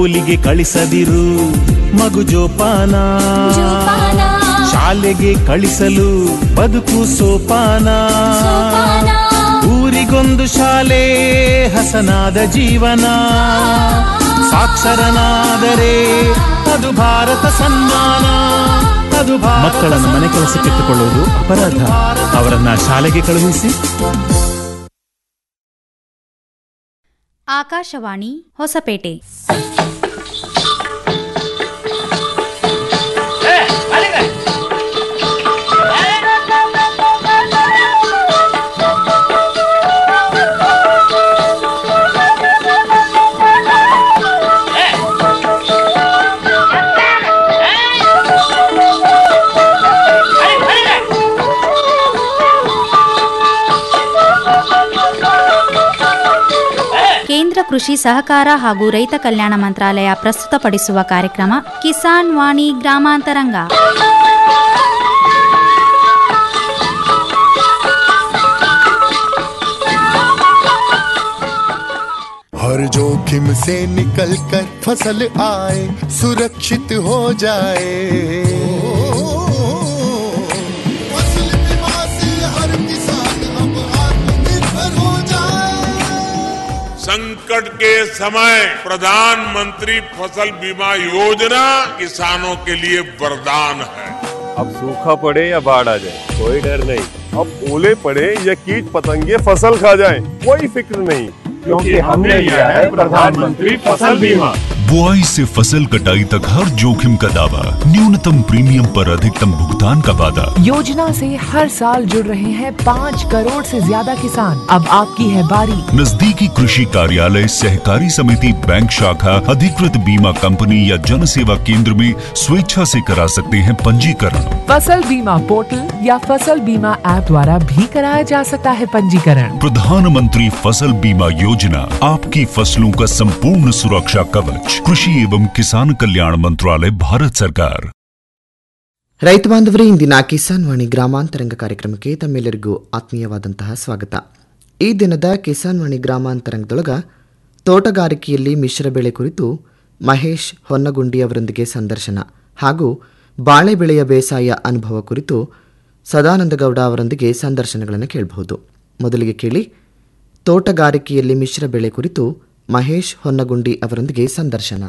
ಕೂಲಿಗೆ ಕಳಿಸದಿರು ಮಗು ಜೋಪಾನ ಜೋಪಾನ ಶಾಲೆಗೆ ಕಳಿಸಲು ಬದುಕು ಸೋಪಾನ ಸೋಪಾನ ಊರಿಗೊಂದು ಶಾಲೆ ಹಸನಾದ ಜೀವನ ಸಾಕ್ಷರನಾದರೆ ಅದು ಭಾರತ ಸನ್ಮಾನ ಅದು ಭಾರತ ಮಕ್ಕಳನ್ನು ಮನೆ ಕೆಲಸಕ್ಕಿಟ್ಟುಕೊಳ್ಳುವುದು ಅಪರಾಧ ಅವರನ್ನ ಶಾಲೆಗೆ ಕಳುಹಿಸಿ ಆಕಾಶವಾಣಿ ಹೊಸಪೇಟೆ ಕೇಂದ್ರ ಕೃಷಿ ಸಹಕಾರ ಹಾಗೂ ರೈತ ಕಲ್ಯಾಣ ಮಂತ್ರಾಲಯ ಪ್ರಸ್ತುತಪಡಿಸುವ ಕಾರ್ಯಕ್ರಮ ಕಿಸಾನ್ ವಾಣಿ ಗ್ರಾಮಾಂತರಂಗ हर जोखिम से निकल कर फसल आए सुरक्षित हो जाए फसल बीमा से हर किसान अब आत्मनिर्भर हो जाए संकट के समय प्रधानमंत्री फसल बीमा योजना किसानों के लिए वरदान है अब सूखा पड़े या बाढ़ आ जाए कोई डर नहीं अब ओले पड़े या कीट पतंगे फसल खा जाए कोई फिक्र नहीं क्योंकि हमने लिया है प्रधानमंत्री फसल बीमा बुआई से फसल कटाई तक हर जोखिम का दावा न्यूनतम प्रीमियम पर अधिकतम भुगतान का वादा योजना से हर साल जुड़ रहे हैं पाँच करोड़ से ज्यादा किसान अब आपकी है बारी नजदीकी कृषि कार्यालय सहकारी समिति बैंक शाखा अधिकृत बीमा कंपनी या जन सेवा केंद्र में स्वेच्छा से करा सकते हैं पंजीकरण फसल बीमा पोर्टल या फसल बीमा ऐप द्वारा भी कराया जा सकता है पंजीकरण प्रधानमंत्री फसल बीमा योजना आपकी फसलों का संपूर्ण सुरक्षा कवच कृषि एवं किसान कल्याण मंत्रालय भारत सरकार ರೈತ ಬಾಂಧವರೇ ಇಂದಿನ ಕಿಸಾನ್ ವಾಣಿ ಗ್ರಾಮಾಂತರಂಗ ಕಾರ್ಯಕ್ರಮಕ್ಕೆ ತಮ್ಮೆಲ್ಲರಿಗೂ ಆತ್ಮೀಯವಾದಂತಹ ಸ್ವಾಗತ ಈ ದಿನದ ಕಿಸಾನ್ ವಾಣಿ ಗ್ರಾಮಾಂತರಂಗದೊಳಗ ತೋಟಗಾರಿಕೆಯಲ್ಲಿ ಮಿಶ್ರ ಬೆಳೆ ಕುರಿತು ಮಹೇಶ್ ಹೊನ್ನಗುಂಡಿ ಅವರೊಂದಿಗೆ ಸಂದರ್ಶನ ಹಾಗೂ ಬಾಳೆ ಬೆಳೆಯ ಬೇಸಾಯ ಅನುಭವ ಕುರಿತು ಸದಾನಂದಗೌಡ ಅವರೊಂದಿಗೆ ಸಂದರ್ಶನಗಳನ್ನು ಕೇಳಬಹುದು ಮೊದಲಿಗೆ ಕೇಳಿ ತೋಟಗಾರಿಕೆಯಲ್ಲಿ ಮಿಶ್ರ ಬೆಳೆ ಕುರಿತು ಮಹೇಶ್ ಹೊನ್ನಗುಂಡಿ ಅವರೊಂದಿಗೆ ಸಂದರ್ಶನ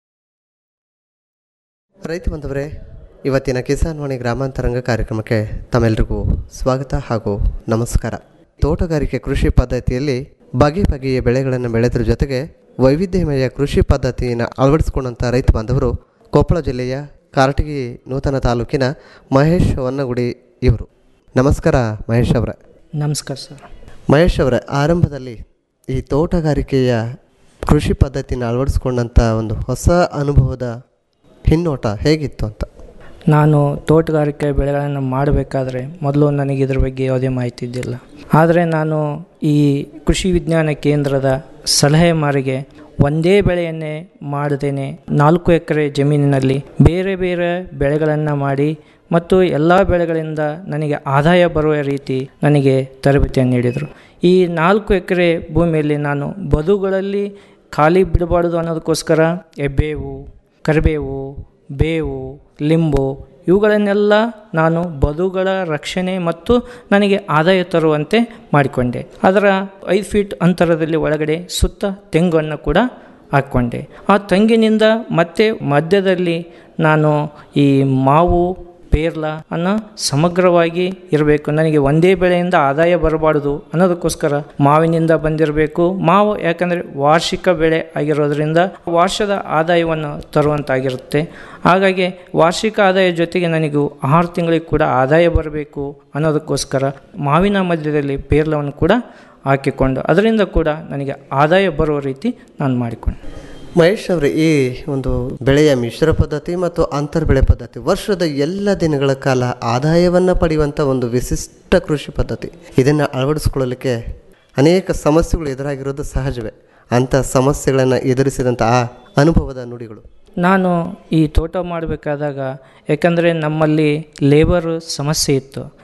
ರೈತ ಬಂದವರೇ ಇವತ್ತಿನ ಕಿಸಾನ್ ವಾಣಿ ಗ್ರಾಮಾಂತರಂಗ ಕಾರ್ಯಕ್ರಮಕ್ಕೆ ತಮ್ಮೆಲ್ಲರಿಗೂ ಸ್ವಾಗತ ಹಾಗೂ ನಮಸ್ಕಾರ ತೋಟಗಾರಿಕೆ ಕೃಷಿ ಪದ್ಧತಿಯಲ್ಲಿ ಬಗೆ ಬಗೆಯ ಬೆಳೆಗಳನ್ನು ಬೆಳೆದ್ರ ಜೊತೆಗೆ ವೈವಿಧ್ಯಮಯ ಕೃಷಿ ಪದ್ಧತಿಯನ್ನು ಅಳವಡಿಸಿಕೊಂಡಂಥ ರೈತ ಬಾಂಧವರು ಕೊಪ್ಪಳ ಜಿಲ್ಲೆಯ ಕಾರಟಗಿ ನೂತನ ತಾಲೂಕಿನ ಮಹೇಶ್ ಹೊನ್ನಗುಡಿ ಇವರು ನಮಸ್ಕಾರ ಮಹೇಶ್ ಅವರೇ ನಮಸ್ಕಾರ ಸರ್ ಮಹೇಶ್ ಅವರೇ ಆರಂಭದಲ್ಲಿ ಈ ತೋಟಗಾರಿಕೆಯ ಕೃಷಿ ಪದ್ಧತಿನ ಅಳವಡಿಸ್ಕೊಂಡಂಥ ಒಂದು ಹೊಸ ಅನುಭವದ ಹಿನ್ನೋಟ ಹೇಗಿತ್ತು ಅಂತ ನಾನು ತೋಟಗಾರಿಕೆ ಬೆಳೆಗಳನ್ನು ಮಾಡಬೇಕಾದ್ರೆ ಮೊದಲು ನನಗೆ ಇದ್ರ ಬಗ್ಗೆ ಯಾವುದೇ ಮಾಹಿತಿ ಇದ್ದಿಲ್ಲ ಆದರೆ ನಾನು ಈ ಕೃಷಿ ವಿಜ್ಞಾನ ಕೇಂದ್ರದ ಸಲಹೆ ಮಾರಿಗೆ ಒಂದೇ ಬೆಳೆಯನ್ನೇ ಮಾಡದೇನೆ ನಾಲ್ಕು ಎಕರೆ ಜಮೀನಿನಲ್ಲಿ ಬೇರೆ ಬೇರೆ ಬೆಳೆಗಳನ್ನು ಮಾಡಿ ಮತ್ತು ಎಲ್ಲ ಬೆಳೆಗಳಿಂದ ನನಗೆ ಆದಾಯ ಬರುವ ರೀತಿ ನನಗೆ ತರಬೇತಿಯನ್ನು ನೀಡಿದರು ಈ ನಾಲ್ಕು ಎಕರೆ ಭೂಮಿಯಲ್ಲಿ ನಾನು ಬದುಗಳಲ್ಲಿ ಖಾಲಿ ಬಿಡಬಾರ್ದು ಅನ್ನೋದಕ್ಕೋಸ್ಕರ ಎಬ್ಬೇವು ಕರಿಬೇವು ಬೇವು ಲಿಂಬು ಇವುಗಳನ್ನೆಲ್ಲ ನಾನು ಬದುಗಳ ರಕ್ಷಣೆ ಮತ್ತು ನನಗೆ ಆದಾಯ ತರುವಂತೆ ಮಾಡಿಕೊಂಡೆ ಅದರ ಐದು ಫೀಟ್ ಅಂತರದಲ್ಲಿ ಒಳಗಡೆ ಸುತ್ತ ತೆಂಗನ್ನು ಕೂಡ ಹಾಕ್ಕೊಂಡೆ ಆ ತೆಂಗಿನಿಂದ ಮತ್ತೆ ಮಧ್ಯದಲ್ಲಿ ನಾನು ಈ ಮಾವು ಪೇರ್ಲ ಅನ್ನೋ ಸಮಗ್ರವಾಗಿ ಇರಬೇಕು ನನಗೆ ಒಂದೇ ಬೆಳೆಯಿಂದ ಆದಾಯ ಬರಬಾರ್ದು ಅನ್ನೋದಕ್ಕೋಸ್ಕರ ಮಾವಿನಿಂದ ಬಂದಿರಬೇಕು ಮಾವು ಯಾಕಂದರೆ ವಾರ್ಷಿಕ ಬೆಳೆ ಆಗಿರೋದ್ರಿಂದ ವರ್ಷದ ಆದಾಯವನ್ನು ತರುವಂತಾಗಿರುತ್ತೆ ಹಾಗಾಗಿ ವಾರ್ಷಿಕ ಆದಾಯ ಜೊತೆಗೆ ನನಗೂ ಆರು ತಿಂಗಳಿಗೆ ಕೂಡ ಆದಾಯ ಬರಬೇಕು ಅನ್ನೋದಕ್ಕೋಸ್ಕರ ಮಾವಿನ ಮಧ್ಯದಲ್ಲಿ ಪೇರ್ಲವನ್ನು ಕೂಡ ಹಾಕಿಕೊಂಡು ಅದರಿಂದ ಕೂಡ ನನಗೆ ಆದಾಯ ಬರುವ ರೀತಿ ನಾನು ಮಾಡಿಕೊಂಡೆ ಮಹೇಶ್ ಅವರೇ ಈ ಒಂದು ಬೆಳೆಯ ಮಿಶ್ರ ಪದ್ಧತಿ ಮತ್ತು ಅಂತರ್ ಬೆಳೆ ಪದ್ಧತಿ ವರ್ಷದ ಎಲ್ಲ ದಿನಗಳ ಕಾಲ ಆದಾಯವನ್ನು ಪಡೆಯುವಂಥ ಒಂದು ವಿಶಿಷ್ಟ ಕೃಷಿ ಪದ್ಧತಿ ಇದನ್ನು ಅಳವಡಿಸ್ಕೊಳ್ಳಲಿಕ್ಕೆ ಅನೇಕ ಸಮಸ್ಯೆಗಳು ಎದುರಾಗಿರೋದು ಸಹಜವೇ ಅಂಥ ಸಮಸ್ಯೆಗಳನ್ನು ಎದುರಿಸಿದಂಥ ಆ ಅನುಭವದ ನುಡಿಗಳು ನಾನು ಈ ತೋಟ ಮಾಡಬೇಕಾದಾಗ ಯಾಕಂದರೆ ನಮ್ಮಲ್ಲಿ ಲೇಬರ್ ಸಮಸ್ಯೆ ಇತ್ತು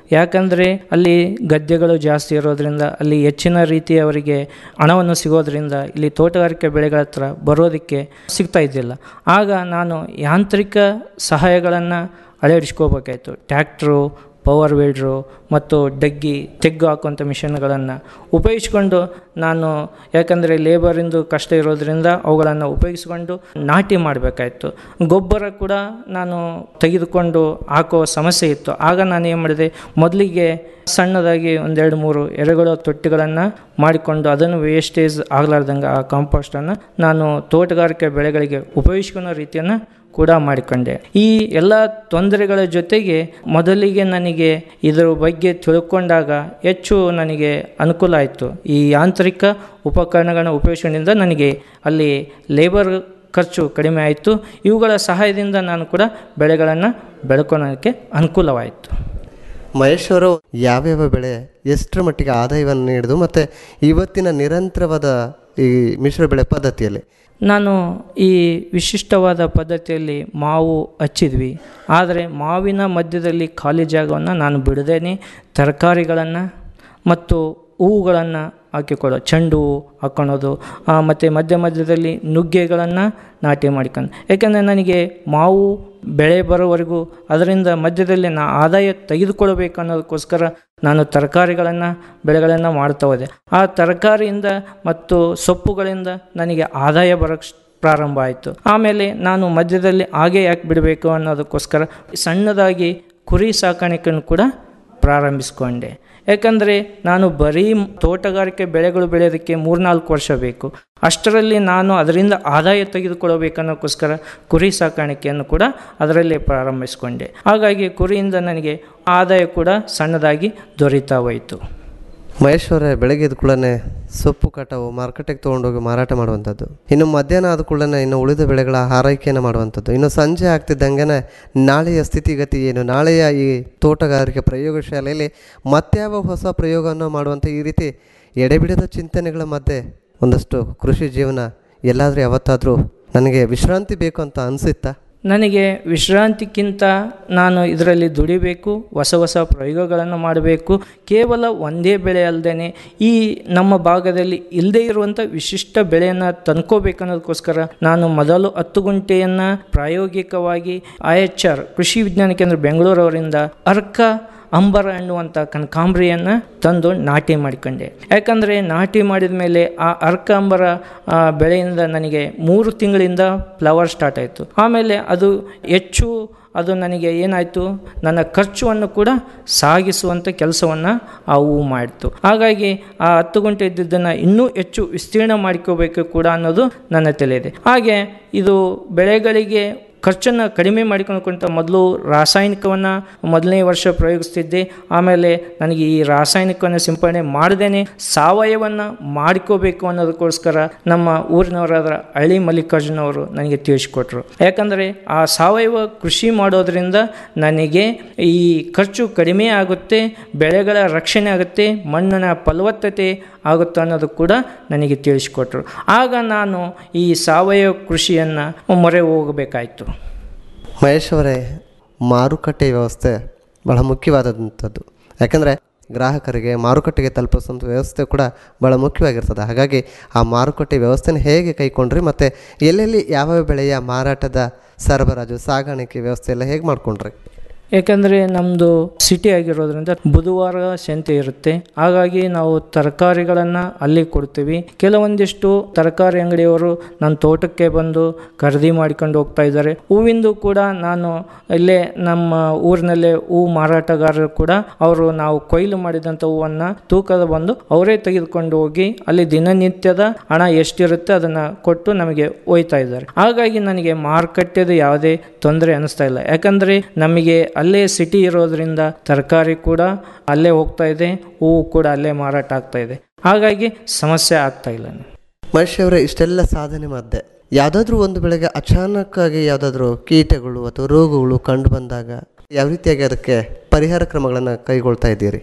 ಯಾಕಂದರೆ ಅಲ್ಲಿ ಗದ್ದೆಗಳು ಜಾಸ್ತಿ ಇರೋದ್ರಿಂದ ಅಲ್ಲಿ ಹೆಚ್ಚಿನ ರೀತಿ ಅವರಿಗೆ ಹಣವನ್ನು ಸಿಗೋದ್ರಿಂದ ಇಲ್ಲಿ ತೋಟಗಾರಿಕೆ ಬೆಳೆಗಳ ಹತ್ರ ಬರೋದಕ್ಕೆ ಸಿಗ್ತಾ ಇದ್ದಿಲ್ಲ ಆಗ ನಾನು ಯಾಂತ್ರಿಕ ಸಹಾಯಗಳನ್ನು ಅಳವಡಿಸ್ಕೋಬೇಕಾಯ್ತು ಟ್ಯಾಕ್ಟ್ರು ಪವರ್ ವೀಲ್ಡ್ರು ಮತ್ತು ಡಗ್ಗಿ ತೆಗ್ಗು ಹಾಕುವಂಥ ಮಿಷನ್ಗಳನ್ನು ಉಪಯೋಗಿಸ್ಕೊಂಡು ನಾನು ಯಾಕಂದರೆ ಲೇಬರಿಂದು ಕಷ್ಟ ಇರೋದ್ರಿಂದ ಅವುಗಳನ್ನು ಉಪಯೋಗಿಸ್ಕೊಂಡು ನಾಟಿ ಮಾಡಬೇಕಾಯ್ತು ಗೊಬ್ಬರ ಕೂಡ ನಾನು ತೆಗೆದುಕೊಂಡು ಹಾಕೋ ಸಮಸ್ಯೆ ಇತ್ತು ಆಗ ನಾನು ಏನು ಮಾಡಿದೆ ಮೊದಲಿಗೆ ಸಣ್ಣದಾಗಿ ಒಂದೆರಡು ಮೂರು ಎರೆಗಳು ತೊಟ್ಟಿಗಳನ್ನು ಮಾಡಿಕೊಂಡು ಅದನ್ನು ವೇಸ್ಟೇಜ್ ಆಗಲಾರ್ದಂಗೆ ಆ ಕಾಂಪೋಸ್ಟನ್ನು ನಾನು ತೋಟಗಾರಿಕೆ ಬೆಳೆಗಳಿಗೆ ಉಪಯೋಗಿಸ್ಕೊಳ್ಳೋ ರೀತಿಯನ್ನು ಕೂಡ ಮಾಡಿಕೊಂಡೆ ಈ ಎಲ್ಲ ತೊಂದರೆಗಳ ಜೊತೆಗೆ ಮೊದಲಿಗೆ ನನಗೆ ಇದರ ಬಗ್ಗೆ ತಿಳ್ಕೊಂಡಾಗ ಹೆಚ್ಚು ನನಗೆ ಅನುಕೂಲ ಆಯಿತು ಈ ಯಾಂತ್ರಿಕ ಉಪಕರಣಗಳನ್ನ ಉಪಯೋಗಿಸೋದ್ರಿಂದ ನನಗೆ ಅಲ್ಲಿ ಲೇಬರ್ ಖರ್ಚು ಕಡಿಮೆ ಆಯಿತು ಇವುಗಳ ಸಹಾಯದಿಂದ ನಾನು ಕೂಡ ಬೆಳೆಗಳನ್ನು ಬೆಳ್ಕೊಳೋಕ್ಕೆ ಅನುಕೂಲವಾಯಿತು ಮಹೇಶ್ ಅವರು ಯಾವ್ಯಾವ ಬೆಳೆ ಎಷ್ಟರ ಮಟ್ಟಿಗೆ ಆದಾಯವನ್ನು ನೀಡಿದು ಮತ್ತು ಇವತ್ತಿನ ನಿರಂತರವಾದ ಈ ಮಿಶ್ರ ಬೆಳೆ ಪದ್ಧತಿಯಲ್ಲಿ ನಾನು ಈ ವಿಶಿಷ್ಟವಾದ ಪದ್ಧತಿಯಲ್ಲಿ ಮಾವು ಹಚ್ಚಿದ್ವಿ ಆದರೆ ಮಾವಿನ ಮಧ್ಯದಲ್ಲಿ ಖಾಲಿ ಜಾಗವನ್ನು ನಾನು ಬಿಡದೇನೆ ತರಕಾರಿಗಳನ್ನು ಮತ್ತು ಹೂವುಗಳನ್ನು ಹಾಕಿಕೊಳ್ಳೋ ಚೆಂಡು ಹೂವು ಹಾಕ್ಕೊಳೋದು ಮತ್ತು ಮಧ್ಯ ಮಧ್ಯದಲ್ಲಿ ನುಗ್ಗೆಗಳನ್ನು ನಾಟಿ ಮಾಡ್ಕೊಂಡು ಯಾಕೆಂದರೆ ನನಗೆ ಮಾವು ಬೆಳೆ ಬರೋವರೆಗೂ ಅದರಿಂದ ಮಧ್ಯದಲ್ಲಿ ನಾ ಆದಾಯ ತೆಗೆದುಕೊಳ್ಬೇಕು ಅನ್ನೋದಕ್ಕೋಸ್ಕರ ನಾನು ತರಕಾರಿಗಳನ್ನು ಬೆಳೆಗಳನ್ನು ಮಾಡ್ತಾ ಹೋದೆ ಆ ತರಕಾರಿಯಿಂದ ಮತ್ತು ಸೊಪ್ಪುಗಳಿಂದ ನನಗೆ ಆದಾಯ ಬರೋಕ್ಕೆ ಪ್ರಾರಂಭ ಆಯಿತು ಆಮೇಲೆ ನಾನು ಮಧ್ಯದಲ್ಲಿ ಹಾಗೆ ಯಾಕೆ ಬಿಡಬೇಕು ಅನ್ನೋದಕ್ಕೋಸ್ಕರ ಸಣ್ಣದಾಗಿ ಕುರಿ ಸಾಕಾಣಿಕೆಯನ್ನು ಕೂಡ ಪ್ರಾರಂಭಿಸ್ಕೊಂಡೆ ಯಾಕಂದರೆ ನಾನು ಬರೀ ತೋಟಗಾರಿಕೆ ಬೆಳೆಗಳು ಬೆಳೆಯೋದಕ್ಕೆ ಮೂರ್ನಾಲ್ಕು ವರ್ಷ ಬೇಕು ಅಷ್ಟರಲ್ಲಿ ನಾನು ಅದರಿಂದ ಆದಾಯ ತೆಗೆದುಕೊಳ್ಳಬೇಕನ್ನೋಕ್ಕೋಸ್ಕರ ಕುರಿ ಸಾಕಾಣಿಕೆಯನ್ನು ಕೂಡ ಅದರಲ್ಲೇ ಪ್ರಾರಂಭಿಸ್ಕೊಂಡೆ ಹಾಗಾಗಿ ಕುರಿಯಿಂದ ನನಗೆ ಆದಾಯ ಕೂಡ ಸಣ್ಣದಾಗಿ ದೊರೀತಾ ಹೋಯಿತು ಮಹೇಶ್ ಅವರೇ ಬೆಳಗ್ಗೆ ಎದ್ದ ಕೂಡಲೇ ಸೊಪ್ಪು ಕಟಾವು ಮಾರ್ಕೆಟಿಗೆ ತೊಗೊಂಡೋಗಿ ಮಾರಾಟ ಮಾಡುವಂಥದ್ದು ಇನ್ನು ಮಧ್ಯಾಹ್ನ ಆದ ಕೂಡಲೇ ಇನ್ನು ಉಳಿದ ಬೆಳೆಗಳ ಆರೈಕೆಯನ್ನು ಮಾಡುವಂಥದ್ದು ಇನ್ನು ಸಂಜೆ ಆಗ್ತಿದ್ದಂಗೆ ನಾಳೆಯ ಸ್ಥಿತಿಗತಿ ಏನು ನಾಳೆಯ ಈ ತೋಟಗಾರಿಕೆ ಪ್ರಯೋಗಶಾಲೆಯಲ್ಲಿ ಮತ್ಯಾವ ಹೊಸ ಪ್ರಯೋಗವನ್ನು ಮಾಡುವಂಥ ಈ ರೀತಿ ಎಡೆಬಿಡದ ಚಿಂತನೆಗಳ ಮಧ್ಯೆ ಒಂದಷ್ಟು ಕೃಷಿ ಜೀವನ ಎಲ್ಲಾದರೂ ಯಾವತ್ತಾದರೂ ನನಗೆ ವಿಶ್ರಾಂತಿ ಬೇಕು ಅಂತ ಅನಿಸುತ್ತಾ ನನಗೆ ವಿಶ್ರಾಂತಿಕ್ಕಿಂತ ನಾನು ಇದರಲ್ಲಿ ದುಡಿಬೇಕು ಹೊಸ ಹೊಸ ಪ್ರಯೋಗಗಳನ್ನು ಮಾಡಬೇಕು ಕೇವಲ ಒಂದೇ ಬೆಳೆ ಅಲ್ಲದೆ ಈ ನಮ್ಮ ಭಾಗದಲ್ಲಿ ಇಲ್ಲದೇ ಇರುವಂಥ ವಿಶಿಷ್ಟ ಬೆಳೆಯನ್ನು ತಂದ್ಕೋಬೇಕನ್ನೋದಕ್ಕೋಸ್ಕರ ನಾನು ಮೊದಲು ಹತ್ತು ಗುಂಟೆಯನ್ನು ಪ್ರಾಯೋಗಿಕವಾಗಿ ಐ ಎಚ್ ಆರ್ ಕೃಷಿ ವಿಜ್ಞಾನ ಕೇಂದ್ರ ಬೆಂಗಳೂರವರಿಂದ ಅರ್ಕ ಅಂಬರ ಅನ್ನುವಂಥ ಕನಕಾಂಬ್ರಿಯನ್ನು ತಂದು ನಾಟಿ ಮಾಡಿಕೊಂಡೆ ಯಾಕಂದರೆ ನಾಟಿ ಮಾಡಿದ ಮೇಲೆ ಆ ಅರ್ಕ ಅಂಬರ ಆ, ಬೆಳೆಯಿಂದ ನನಗೆ ಮೂರು ತಿಂಗಳಿಂದ ಫ್ಲವರ್ ಸ್ಟಾರ್ಟ್ ಆಯಿತು ಆಮೇಲೆ ಅದು ಹೆಚ್ಚು ಅದು ನನಗೆ ಏನಾಯಿತು ನನ್ನ ಖರ್ಚುವನ್ನು ಕೂಡ ಸಾಗಿಸುವಂಥ ಕೆಲಸವನ್ನು ಆ ಹೂವು ಮಾಡಿತು ಹಾಗಾಗಿ ಆ ಹತ್ತು ಗಂಟೆ ಇದ್ದಿದ್ದನ್ನು ಇನ್ನೂ ಹೆಚ್ಚು ವಿಸ್ತೀರ್ಣ ಮಾಡ್ಕೋಬೇಕು ಕೂಡ ಅನ್ನೋದು ನನ್ನ ತಲೆಯಿದೆ ಹಾಗೆ ಇದು ಬೆಳೆಗಳಿಗೆ ಖರ್ಚನ್ನು ಕಡಿಮೆ ಮಾಡಿಕೊಂಡ್ಕೊಂತ ಮೊದಲು ರಾಸಾಯನಿಕವನ್ನು ಮೊದಲನೇ ವರ್ಷ ಪ್ರಯೋಗಿಸ್ತಿದ್ದೆ ಆಮೇಲೆ ನನಗೆ ಈ ರಾಸಾಯನಿಕವನ್ನು ಸಿಂಪಡಣೆ ಮಾಡದೇನೆ ಸಾವಯವವನ್ನು ಮಾಡ್ಕೋಬೇಕು ಅನ್ನೋದಕ್ಕೋಸ್ಕರ ನಮ್ಮ ಊರಿನವರಾದ ಹಳ್ಳಿ ಮಲ್ಲಿಕಾರ್ಜುನ ಅವರು ನನಗೆ ತಿಳಿಸ್ಕೊಟ್ರು ಯಾಕಂದರೆ ಆ ಸಾವಯವ ಕೃಷಿ ಮಾಡೋದ್ರಿಂದ ನನಗೆ ಈ ಖರ್ಚು ಕಡಿಮೆ ಆಗುತ್ತೆ ಬೆಳೆಗಳ ರಕ್ಷಣೆ ಆಗುತ್ತೆ ಮಣ್ಣಿನ ಫಲವತ್ತತೆ ಆಗುತ್ತೆ ಅನ್ನೋದು ಕೂಡ ನನಗೆ ತಿಳಿಸ್ಕೊಟ್ರು ಆಗ ನಾನು ಈ ಸಾವಯವ ಕೃಷಿಯನ್ನು ಮೊರೆ ಹೋಗಬೇಕಾಯಿತು ಮಹೇಶ್ ಅವರೇ ಮಾರುಕಟ್ಟೆ ವ್ಯವಸ್ಥೆ ಬಹಳ ಮುಖ್ಯವಾದಂಥದ್ದು ಯಾಕಂದರೆ ಗ್ರಾಹಕರಿಗೆ ಮಾರುಕಟ್ಟೆಗೆ ತಲುಪಿಸುವಂಥ ವ್ಯವಸ್ಥೆ ಕೂಡ ಭಾಳ ಮುಖ್ಯವಾಗಿರ್ತದೆ ಹಾಗಾಗಿ ಆ ಮಾರುಕಟ್ಟೆ ವ್ಯವಸ್ಥೆನ ಹೇಗೆ ಕೈಕೊಂಡ್ರಿ ಮತ್ತು ಎಲ್ಲೆಲ್ಲಿ ಯಾವ್ಯಾವ ಬೆಳೆಯ ಮಾರಾಟದ ಸರಬರಾಜು ಸಾಗಾಣಿಕೆ ವ್ಯವಸ್ಥೆ ಎಲ್ಲ ಹೇಗೆ ಮಾಡ್ಕೊಂಡ್ರಿ ಯಾಕಂದರೆ ನಮ್ಮದು ಸಿಟಿ ಆಗಿರೋದ್ರಿಂದ ಬುಧವಾರ ಸಂತೆ ಇರುತ್ತೆ ಹಾಗಾಗಿ ನಾವು ತರಕಾರಿಗಳನ್ನು ಅಲ್ಲಿ ಕೊಡ್ತೀವಿ ಕೆಲವೊಂದಿಷ್ಟು ತರಕಾರಿ ಅಂಗಡಿಯವರು ನನ್ನ ತೋಟಕ್ಕೆ ಬಂದು ಖರೀದಿ ಮಾಡ್ಕೊಂಡು ಹೋಗ್ತಾ ಇದ್ದಾರೆ ಹೂವಿಂದು ಕೂಡ ನಾನು ಇಲ್ಲೇ ನಮ್ಮ ಊರಿನಲ್ಲೇ ಹೂ ಮಾರಾಟಗಾರರು ಕೂಡ ಅವರು ನಾವು ಕೊಯ್ಲು ಮಾಡಿದಂಥ ಹೂವನ್ನು ತೂಕದ ಬಂದು ಅವರೇ ತೆಗೆದುಕೊಂಡು ಹೋಗಿ ಅಲ್ಲಿ ದಿನನಿತ್ಯದ ಹಣ ಎಷ್ಟಿರುತ್ತೆ ಅದನ್ನು ಕೊಟ್ಟು ನಮಗೆ ಒಯ್ತಾ ಇದ್ದಾರೆ ಹಾಗಾಗಿ ನನಗೆ ಮಾರುಕಟ್ಟೆದು ಯಾವುದೇ ತೊಂದರೆ ಅನ್ನಿಸ್ತಾ ಇಲ್ಲ ಯಾಕಂದರೆ ನಮಗೆ ಅಲ್ಲೇ ಸಿಟಿ ಇರೋದ್ರಿಂದ ತರಕಾರಿ ಕೂಡ ಅಲ್ಲೇ ಹೋಗ್ತಾ ಇದೆ ಹೂವು ಕೂಡ ಅಲ್ಲೇ ಮಾರಾಟ ಆಗ್ತಾ ಇದೆ ಹಾಗಾಗಿ ಸಮಸ್ಯೆ ಆಗ್ತಾ ಇಲ್ಲ ಮಹೇಶ್ ಅವರೇ ಇಷ್ಟೆಲ್ಲ ಸಾಧನೆ ಮಧ್ಯೆ ಯಾವುದಾದ್ರೂ ಒಂದು ಬೆಳೆಗೆ ಅಚಾನಕ್ಕಾಗಿ ಯಾವುದಾದ್ರೂ ಕೀಟಗಳು ಅಥವಾ ರೋಗಗಳು ಕಂಡು ಬಂದಾಗ ಯಾವ ರೀತಿಯಾಗಿ ಅದಕ್ಕೆ ಪರಿಹಾರ ಕ್ರಮಗಳನ್ನು ಕೈಗೊಳ್ತಾ ಇದ್ದೀರಿ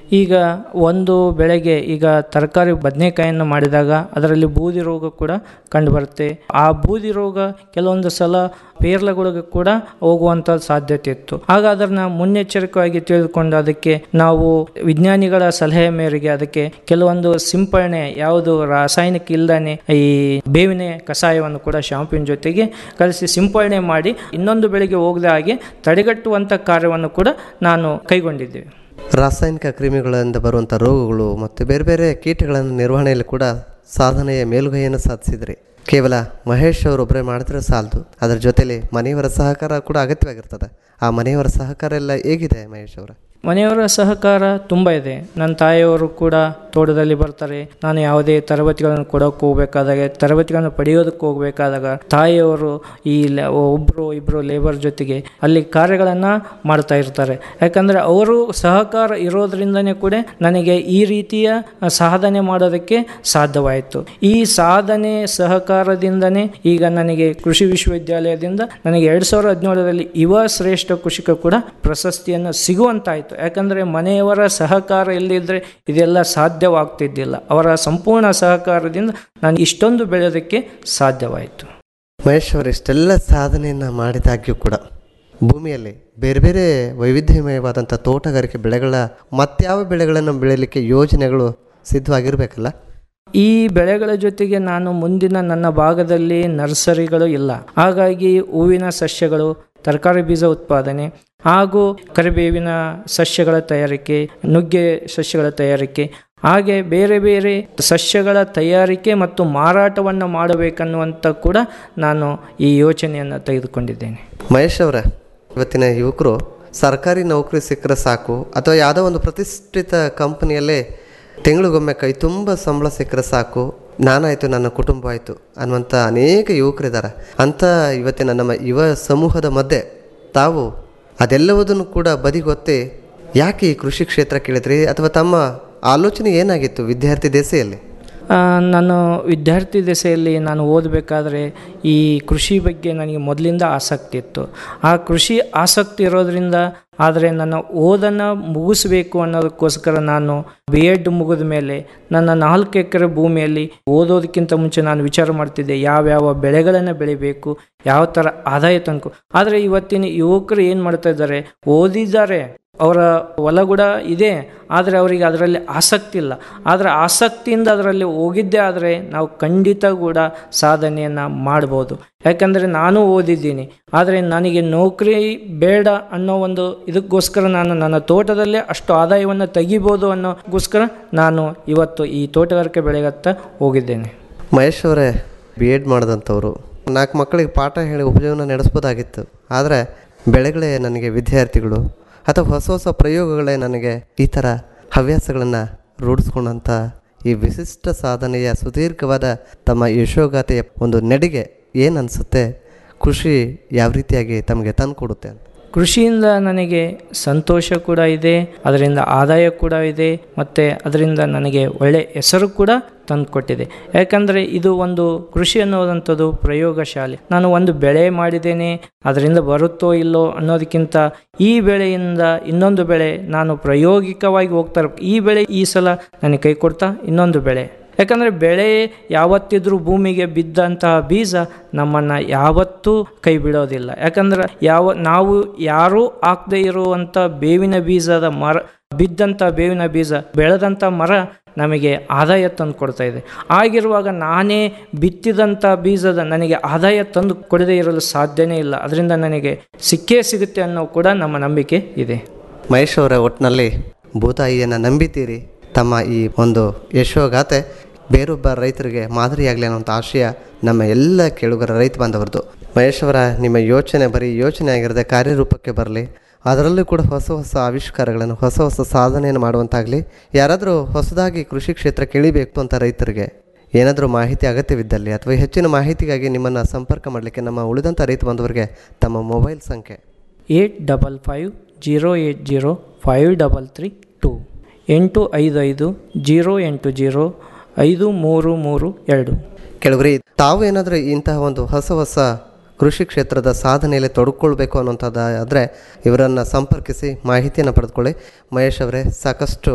ಈಗ ಒಂದು ಬೆಳೆಗೆ ಈಗ ತರಕಾರಿ ಬದನೆಕಾಯಿಯನ್ನು ಮಾಡಿದಾಗ ಅದರಲ್ಲಿ ಬೂದಿ ರೋಗ ಕೂಡ ಕಂಡುಬರುತ್ತೆ ಆ ಬೂದಿ ರೋಗ ಕೆಲವೊಂದು ಸಲ ಪೇರ್ಲಗಳಿಗೆ ಕೂಡ ಹೋಗುವಂಥ ಸಾಧ್ಯತೆ ಇತ್ತು ಆಗ ಅದನ್ನು ಮುನ್ನೆಚ್ಚರಿಕೆಯಾಗಿ ತಿಳಿದುಕೊಂಡು ಅದಕ್ಕೆ ನಾವು ವಿಜ್ಞಾನಿಗಳ ಸಲಹೆ ಮೇರೆಗೆ ಅದಕ್ಕೆ ಕೆಲವೊಂದು ಸಿಂಪರಣೆ ಯಾವುದು ರಾಸಾಯನಿಕ ಇಲ್ಲದೇ ಈ ಬೇವಿನ ಕಷಾಯವನ್ನು ಕೂಡ ಶಾಂಪಿನ ಜೊತೆಗೆ ಕಲಿಸಿ ಸಿಂಪರಣೆ ಮಾಡಿ ಇನ್ನೊಂದು ಬೆಳೆಗೆ ಹೋಗದ ಹಾಗೆ ತಡೆಗಟ್ಟುವಂಥ ಕಾರ್ಯವನ್ನು ಕೂಡ ನಾನು ಕೈಗೊಂಡಿದ್ದೇವೆ ರಾಸಾಯನಿಕ ಕ್ರಿಮಿಗಳಿಂದ ಬರುವಂಥ ರೋಗಗಳು ಮತ್ತು ಬೇರೆ ಬೇರೆ ಕೀಟಗಳನ್ನು ನಿರ್ವಹಣೆಯಲ್ಲಿ ಕೂಡ ಸಾಧನೆಯ ಮೇಲುಗೈಯನ್ನು ಸಾಧಿಸಿದ್ರಿ ಕೇವಲ ಮಹೇಶ್ ಅವರೊಬ್ಬರೇ ಮಾಡಿದ್ರೆ ಸಾಲದು ಅದರ ಜೊತೆಲಿ ಮನೆಯವರ ಸಹಕಾರ ಕೂಡ ಅಗತ್ಯವಾಗಿರ್ತದೆ ಆ ಮನೆಯವರ ಸಹಕಾರ ಎಲ್ಲ ಹೇಗಿದೆ ಮಹೇಶ್ ಅವರ ಮನೆಯವರ ಸಹಕಾರ ತುಂಬ ಇದೆ ನನ್ನ ತಾಯಿಯವರು ಕೂಡ ತೋಟದಲ್ಲಿ ಬರ್ತಾರೆ ನಾನು ಯಾವುದೇ ತರಬೇತಿಗಳನ್ನು ಕೊಡೋಕೆ ಹೋಗ್ಬೇಕಾದಾಗ ತರಬೇತಿಗಳನ್ನು ಪಡೆಯೋದಕ್ಕೆ ಹೋಗ್ಬೇಕಾದಾಗ ತಾಯಿಯವರು ಈ ಲ- ಒಬ್ರು ಇಬ್ಬರು ಲೇಬರ್ ಜೊತೆಗೆ ಅಲ್ಲಿ ಕಾರ್ಯಗಳನ್ನು ಮಾಡ್ತಾ ಇರ್ತಾರೆ ಯಾಕಂದರೆ ಅವರು ಸಹಕಾರ ಇರೋದ್ರಿಂದನೇ ಕೂಡ ನನಗೆ ಈ ರೀತಿಯ ಸಾಧನೆ ಮಾಡೋದಕ್ಕೆ ಸಾಧ್ಯವಾಯಿತು ಈ ಸಾಧನೆ ಸಹಕಾರದಿಂದನೇ ಈಗ ನನಗೆ ಕೃಷಿ ವಿಶ್ವವಿದ್ಯಾಲಯದಿಂದ ನನಗೆ ಎರಡು ಸಾವಿರದ ಹದಿನೇಳರಲ್ಲಿ ಯುವ ಶ್ರೇಷ್ಠ ಕೃಷಿಕ ಕೂಡ ಪ್ರಶಸ್ತಿಯನ್ನು ಸಿಗುವಂತಾಯಿತು ಯಾಕಂದರೆ ಮನೆಯವರ ಸಹಕಾರ ಇಲ್ಲದಿದ್ದರೆ ಇದೆಲ್ಲ ಸಾಧ್ಯವಾಗ್ತಿದ್ದಿಲ್ಲ ಅವರ ಸಂಪೂರ್ಣ ಸಹಕಾರದಿಂದ ನಾನು ಇಷ್ಟೊಂದು ಬೆಳೆಯೋದಕ್ಕೆ ಸಾಧ್ಯವಾಯಿತು ಮಹೇಶ್ ಅವರು ಇಷ್ಟೆಲ್ಲ ಸಾಧನೆಯನ್ನು ಮಾಡಿದಾಗ್ಯೂ ಕೂಡ ಭೂಮಿಯಲ್ಲಿ ಬೇರೆ ಬೇರೆ ವೈವಿಧ್ಯಮಯವಾದಂಥ ತೋಟಗಾರಿಕೆ ಬೆಳೆಗಳ ಮತ್ಯಾವ ಬೆಳೆಗಳನ್ನು ಬೆಳೀಲಿಕ್ಕೆ ಯೋಜನೆಗಳು ಸಿದ್ಧವಾಗಿರಬೇಕಲ್ಲ ಈ ಬೆಳೆಗಳ ಜೊತೆಗೆ ನಾನು ಮುಂದಿನ ನನ್ನ ಭಾಗದಲ್ಲಿ ನರ್ಸರಿಗಳು ಇಲ್ಲ ಹಾಗಾಗಿ ಹೂವಿನ ಸಸ್ಯಗಳು ತರಕಾರಿ ಬೀಜ ಉತ್ಪಾದನೆ ಹಾಗೂ ಕರಿಬೇವಿನ ಸಸ್ಯಗಳ ತಯಾರಿಕೆ ನುಗ್ಗೆ ಸಸ್ಯಗಳ ತಯಾರಿಕೆ ಹಾಗೆ ಬೇರೆ ಬೇರೆ ಸಸ್ಯಗಳ ತಯಾರಿಕೆ ಮತ್ತು ಮಾರಾಟವನ್ನು ಮಾಡಬೇಕನ್ನುವಂಥ ಕೂಡ ನಾನು ಈ ಯೋಚನೆಯನ್ನು ತೆಗೆದುಕೊಂಡಿದ್ದೇನೆ ಮಹೇಶ್ ಅವರ ಇವತ್ತಿನ ಯುವಕರು ಸರ್ಕಾರಿ ನೌಕರಿ ಸಿಕ್ಕರೆ ಸಾಕು ಅಥವಾ ಯಾವುದೋ ಒಂದು ಪ್ರತಿಷ್ಠಿತ ಕಂಪನಿಯಲ್ಲೇ ತಿಂಗಳಿಗೊಮ್ಮೆ ಕೈ ತುಂಬ ಸಂಬಳ ಸಿಕ್ಕರೆ ಸಾಕು ನಾನಾಯಿತು ನನ್ನ ಕುಟುಂಬ ಆಯಿತು ಅನ್ನುವಂಥ ಅನೇಕ ಯುವಕರಿದ್ದಾರೆ ಅಂಥ ಇವತ್ತಿನ ನಮ್ಮ ಯುವ ಸಮೂಹದ ಮಧ್ಯೆ ತಾವು ಅದೆಲ್ಲವುದನ್ನು ಕೂಡ ಬದಿಗೊತ್ತಿ ಯಾಕೆ ಈ ಕೃಷಿ ಕ್ಷೇತ್ರ ಕೇಳಿದ್ರಿ ಅಥವಾ ತಮ್ಮ ಆಲೋಚನೆ ಏನಾಗಿತ್ತು ವಿದ್ಯಾರ್ಥಿ ದೆಸೆಯಲ್ಲಿ ಆ, ನಾನು ವಿದ್ಯಾರ್ಥಿ ದೆಸೆಯಲ್ಲಿ ನಾನು ಓದಬೇಕಾದ್ರೆ ಈ ಕೃಷಿ ಬಗ್ಗೆ ನನಗೆ ಮೊದಲಿಂದ ಆಸಕ್ತಿ ಇತ್ತು ಆ ಕೃಷಿ ಆಸಕ್ತಿ ಇರೋದ್ರಿಂದ ಆದರೆ ನನ್ನ ಓದನ್ನು ಮುಗಿಸ್ಬೇಕು ಅನ್ನೋದಕ್ಕೋಸ್ಕರ ನಾನು ಬಿ ಎಡ್ ಮುಗಿದ ಮೇಲೆ ನನ್ನ ನಾಲ್ಕು ಎಕರೆ ಭೂಮಿಯಲ್ಲಿ ಓದೋದಕ್ಕಿಂತ ಮುಂಚೆ ನಾನು ವಿಚಾರ ಮಾಡ್ತಿದ್ದೆ ಯಾವ್ಯಾವ ಬೆಳೆಗಳನ್ನು ಬೆಳಿಬೇಕು ಯಾವ ಥರ ಆದಾಯ ತಂಕು ಆದರೆ ಇವತ್ತಿನ ಯುವಕರು ಏನು ಮಾಡ್ತಾ ಇದ್ದಾರೆ ಓದಿದ್ದಾರೆ ಅವರ ಹೊಲ ಕೂಡ ಇದೆ ಆದರೆ ಅವರಿಗೆ ಅದರಲ್ಲಿ ಆಸಕ್ತಿ ಇಲ್ಲ ಆದರೆ ಆಸಕ್ತಿಯಿಂದ ಅದರಲ್ಲಿ ಹೋಗಿದ್ದೇ ಆದರೆ ನಾವು ಖಂಡಿತ ಕೂಡ ಸಾಧನೆಯನ್ನು ಮಾಡ್ಬೋದು ಯಾಕಂದರೆ ನಾನು ಓದಿದ್ದೀನಿ ಆದರೆ ನನಗೆ ನೌಕರಿ ಬೇಡ ಅನ್ನೋ ಒಂದು ಇದಕ್ಕೋಸ್ಕರ ನಾನು ನನ್ನ ತೋಟದಲ್ಲೇ ಅಷ್ಟು ಆದಾಯವನ್ನು ತೆಗಿಬೋದು ಅನ್ನೋಕ್ಕೋಸ್ಕರ ನಾನು ಇವತ್ತು ಈ ತೋಟಗಾರಿಕೆ ಬೆಳೆಗತ್ತ ಹೋಗಿದ್ದೇನೆ ಮಹೇಶ್ ಅವರೇ ಬಿ ಎಡ್ ಮಾಡಿದಂಥವ್ರು ನಾಲ್ಕು ಮಕ್ಕಳಿಗೆ ಪಾಠ ಹೇಳಿ ಉಪಜೀವನ ನಡೆಸ್ಬೋದಾಗಿತ್ತು ಆದರೆ ಬೆಳೆಗಳೇ ನನಗೆ ವಿದ್ಯಾರ್ಥಿಗಳು ಅಥವಾ ಹೊಸ ಹೊಸ ಪ್ರಯೋಗಗಳೇ ನನಗೆ ಈ ಥರ ಹವ್ಯಾಸಗಳನ್ನು ರೂಢಿಸ್ಕೊಂಡಂಥ ಈ ವಿಶಿಷ್ಟ ಸಾಧನೆಯ ಸುದೀರ್ಘವಾದ ತಮ್ಮ ಯಶೋಗಾಥೆಯ ಒಂದು ನಡಿಗೆ ಏನು ಅನಿಸುತ್ತೆ ಖುಷಿ ಯಾವ ರೀತಿಯಾಗಿ ತಮಗೆ ತಂದು ಕೊಡುತ್ತೆ ಅಂತ ಕೃಷಿಯಿಂದ ನನಗೆ ಸಂತೋಷ ಕೂಡ ಇದೆ ಅದರಿಂದ ಆದಾಯ ಕೂಡ ಇದೆ ಮತ್ತು ಅದರಿಂದ ನನಗೆ ಒಳ್ಳೆಯ ಹೆಸರು ಕೂಡ ತಂದುಕೊಟ್ಟಿದೆ ಯಾಕಂದರೆ ಇದು ಒಂದು ಕೃಷಿ ಅನ್ನೋದಂಥದ್ದು ಪ್ರಯೋಗಶಾಲೆ ನಾನು ಒಂದು ಬೆಳೆ ಮಾಡಿದ್ದೇನೆ ಅದರಿಂದ ಬರುತ್ತೋ ಇಲ್ಲೋ ಅನ್ನೋದಕ್ಕಿಂತ ಈ ಬೆಳೆಯಿಂದ ಇನ್ನೊಂದು ಬೆಳೆ ನಾನು ಪ್ರಾಯೋಗಿಕವಾಗಿ ಹೋಗ್ತಾ ಇರ್ಬೇಕು ಈ ಬೆಳೆ ಈ ಸಲ ನನಗೆ ಕೈ ಕೊಡ್ತಾ ಇನ್ನೊಂದು ಬೆಳೆ ಯಾಕಂದರೆ ಬೆಳೆ ಯಾವತ್ತಿದ್ರೂ ಭೂಮಿಗೆ ಬಿದ್ದಂತಹ ಬೀಜ ನಮ್ಮನ್ನು ಯಾವತ್ತೂ ಕೈ ಬಿಡೋದಿಲ್ಲ ಯಾಕಂದ್ರೆ ಯಾವ ನಾವು ಯಾರೂ ಹಾಕದೇ ಇರುವಂಥ ಬೇವಿನ ಬೀಜದ ಮರ ಬಿದ್ದಂಥ ಬೇವಿನ ಬೀಜ ಬೆಳೆದಂಥ ಮರ ನಮಗೆ ಆದಾಯ ತಂದು ಕೊಡ್ತಾ ಇದೆ ಆಗಿರುವಾಗ ನಾನೇ ಬಿತ್ತಿದಂಥ ಬೀಜದ ನನಗೆ ಆದಾಯ ತಂದು ಕೊಡದೇ ಇರಲು ಸಾಧ್ಯನೇ ಇಲ್ಲ ಅದರಿಂದ ನನಗೆ ಸಿಕ್ಕೇ ಸಿಗುತ್ತೆ ಅನ್ನೋ ಕೂಡ ನಮ್ಮ ನಂಬಿಕೆ ಇದೆ ಮಹೇಶ್ ಅವರ ಒಟ್ಟಿನಲ್ಲಿ ಭೂತಾಯಿಯನ್ನು ನಂಬಿತೀರಿ ತಮ್ಮ ಈ ಒಂದು ಯಶೋಗಾಥೆ ಬೇರೊಬ್ಬ ರೈತರಿಗೆ ಮಾದರಿಯಾಗಲಿ ಅನ್ನೋಂಥ ಆಶಯ ನಮ್ಮ ಎಲ್ಲ ಕೇಳುಗರ ರೈತ ಬಾಂಧವರದು ಮಹೇಶ್ ಅವರ ನಿಮ್ಮ ಯೋಚನೆ ಬರೀ ಯೋಚನೆ ಆಗಿರದೆ ಕಾರ್ಯರೂಪಕ್ಕೆ ಬರಲಿ ಅದರಲ್ಲೂ ಕೂಡ ಹೊಸ ಹೊಸ ಆವಿಷ್ಕಾರಗಳನ್ನು ಹೊಸ ಹೊಸ ಸಾಧನೆಯನ್ನು ಮಾಡುವಂತಾಗಲಿ ಯಾರಾದರೂ ಹೊಸದಾಗಿ ಕೃಷಿ ಕ್ಷೇತ್ರಕ್ಕೆ ಇಳಿಬೇಕು ಅಂತ ರೈತರಿಗೆ ಏನಾದರೂ ಮಾಹಿತಿ ಅಗತ್ಯವಿದ್ದಲ್ಲಿ ಅಥವಾ ಹೆಚ್ಚಿನ ಮಾಹಿತಿಗಾಗಿ ನಿಮ್ಮನ್ನು ಸಂಪರ್ಕ ಮಾಡಲಿಕ್ಕೆ ನಮ್ಮ ಉಳಿದಂಥ ರೈತ ಬಾಂಧವರಿಗೆ ತಮ್ಮ ಮೊಬೈಲ್ ಸಂಖ್ಯೆ eight double five zero eight zero five double three two ಎಂಟು ಐದು ಐದು ಜೀರೋ ಎಂಟು ಜೀರೋ ಐದು ಮೂರು ಮೂರು ಎರಡು ಕೆಲವರಿ ತಾವು ಏನಾದರೂ ಇಂತಹ ಒಂದು ಹೊಸ ಹೊಸ ಕೃಷಿ ಕ್ಷೇತ್ರದ ಸಾಧನೆಯಲ್ಲಿ ತೊಡ್ಕೊಳ್ಬೇಕು ಅನ್ನೋಂಥದ್ದು ಆದರೆ ಇವರನ್ನು ಸಂಪರ್ಕಿಸಿ ಮಾಹಿತಿಯನ್ನು ಪಡೆದುಕೊಳ್ಳಿ ಮಹೇಶ್ ಅವರೇ ಸಾಕಷ್ಟು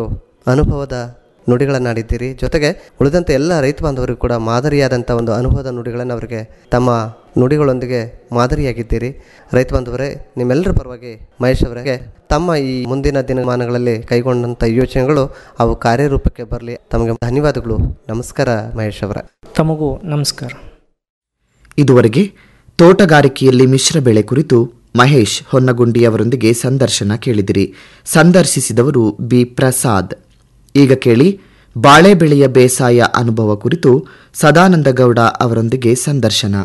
ಅನುಭವದ ನುಡಿಗಳನ್ನಾಡಿದ್ದೀರಿ ಜೊತೆಗೆ ಉಳಿದಂತೆ ಎಲ್ಲ ರೈತ ಬಾಂಧವರಿಗೂ ಕೂಡ ಮಾದರಿಯಾದಂಥ ಒಂದು ಅನುಭವದ ನುಡಿಗಳನ್ನು ಅವರಿಗೆ ತಮ್ಮ ನುಡಿಗಳೊಂದಿಗೆ ಮಾದರಿಯಾಗಿದ್ದೀರಿ ರೈತ ಬಾಂಧವರೇ ನಿಮ್ಮೆಲ್ಲರ ಪರವಾಗಿ ಮಹೇಶ್ ಅವರಿಗೆ ತಮ್ಮ ಈ ಮುಂದಿನ ದಿನಮಾನಗಳಲ್ಲಿ ಕೈಗೊಂಡಂಥ ಯೋಚನೆಗಳು ಅವು ಕಾರ್ಯರೂಪಕ್ಕೆ ಬರಲಿ ತಮಗೆ ಧನ್ಯವಾದಗಳು ನಮಸ್ಕಾರ ಮಹೇಶ್ ಅವರ ತಮಗೂ ನಮಸ್ಕಾರ ಇದುವರೆಗೆ ತೋಟಗಾರಿಕೆಯಲ್ಲಿ ಮಿಶ್ರ ಬೆಳೆ ಕುರಿತು ಮಹೇಶ್ ಹೊನ್ನಗುಂಡಿ ಅವರೊಂದಿಗೆ ಸಂದರ್ಶನ ಕೇಳಿದಿರಿ ಸಂದರ್ಶಿಸಿದವರು ಬಿ ಪ್ರಸಾದ್ ಈಗ ಕೇಳಿ ಬಾಳೆ ಬೆಳೆಯ ಬೇಸಾಯ ಅನುಭವ ಕುರಿತು ಸದಾನಂದಗೌಡ ಅವರೊಂದಿಗೆ ಸಂದರ್ಶನ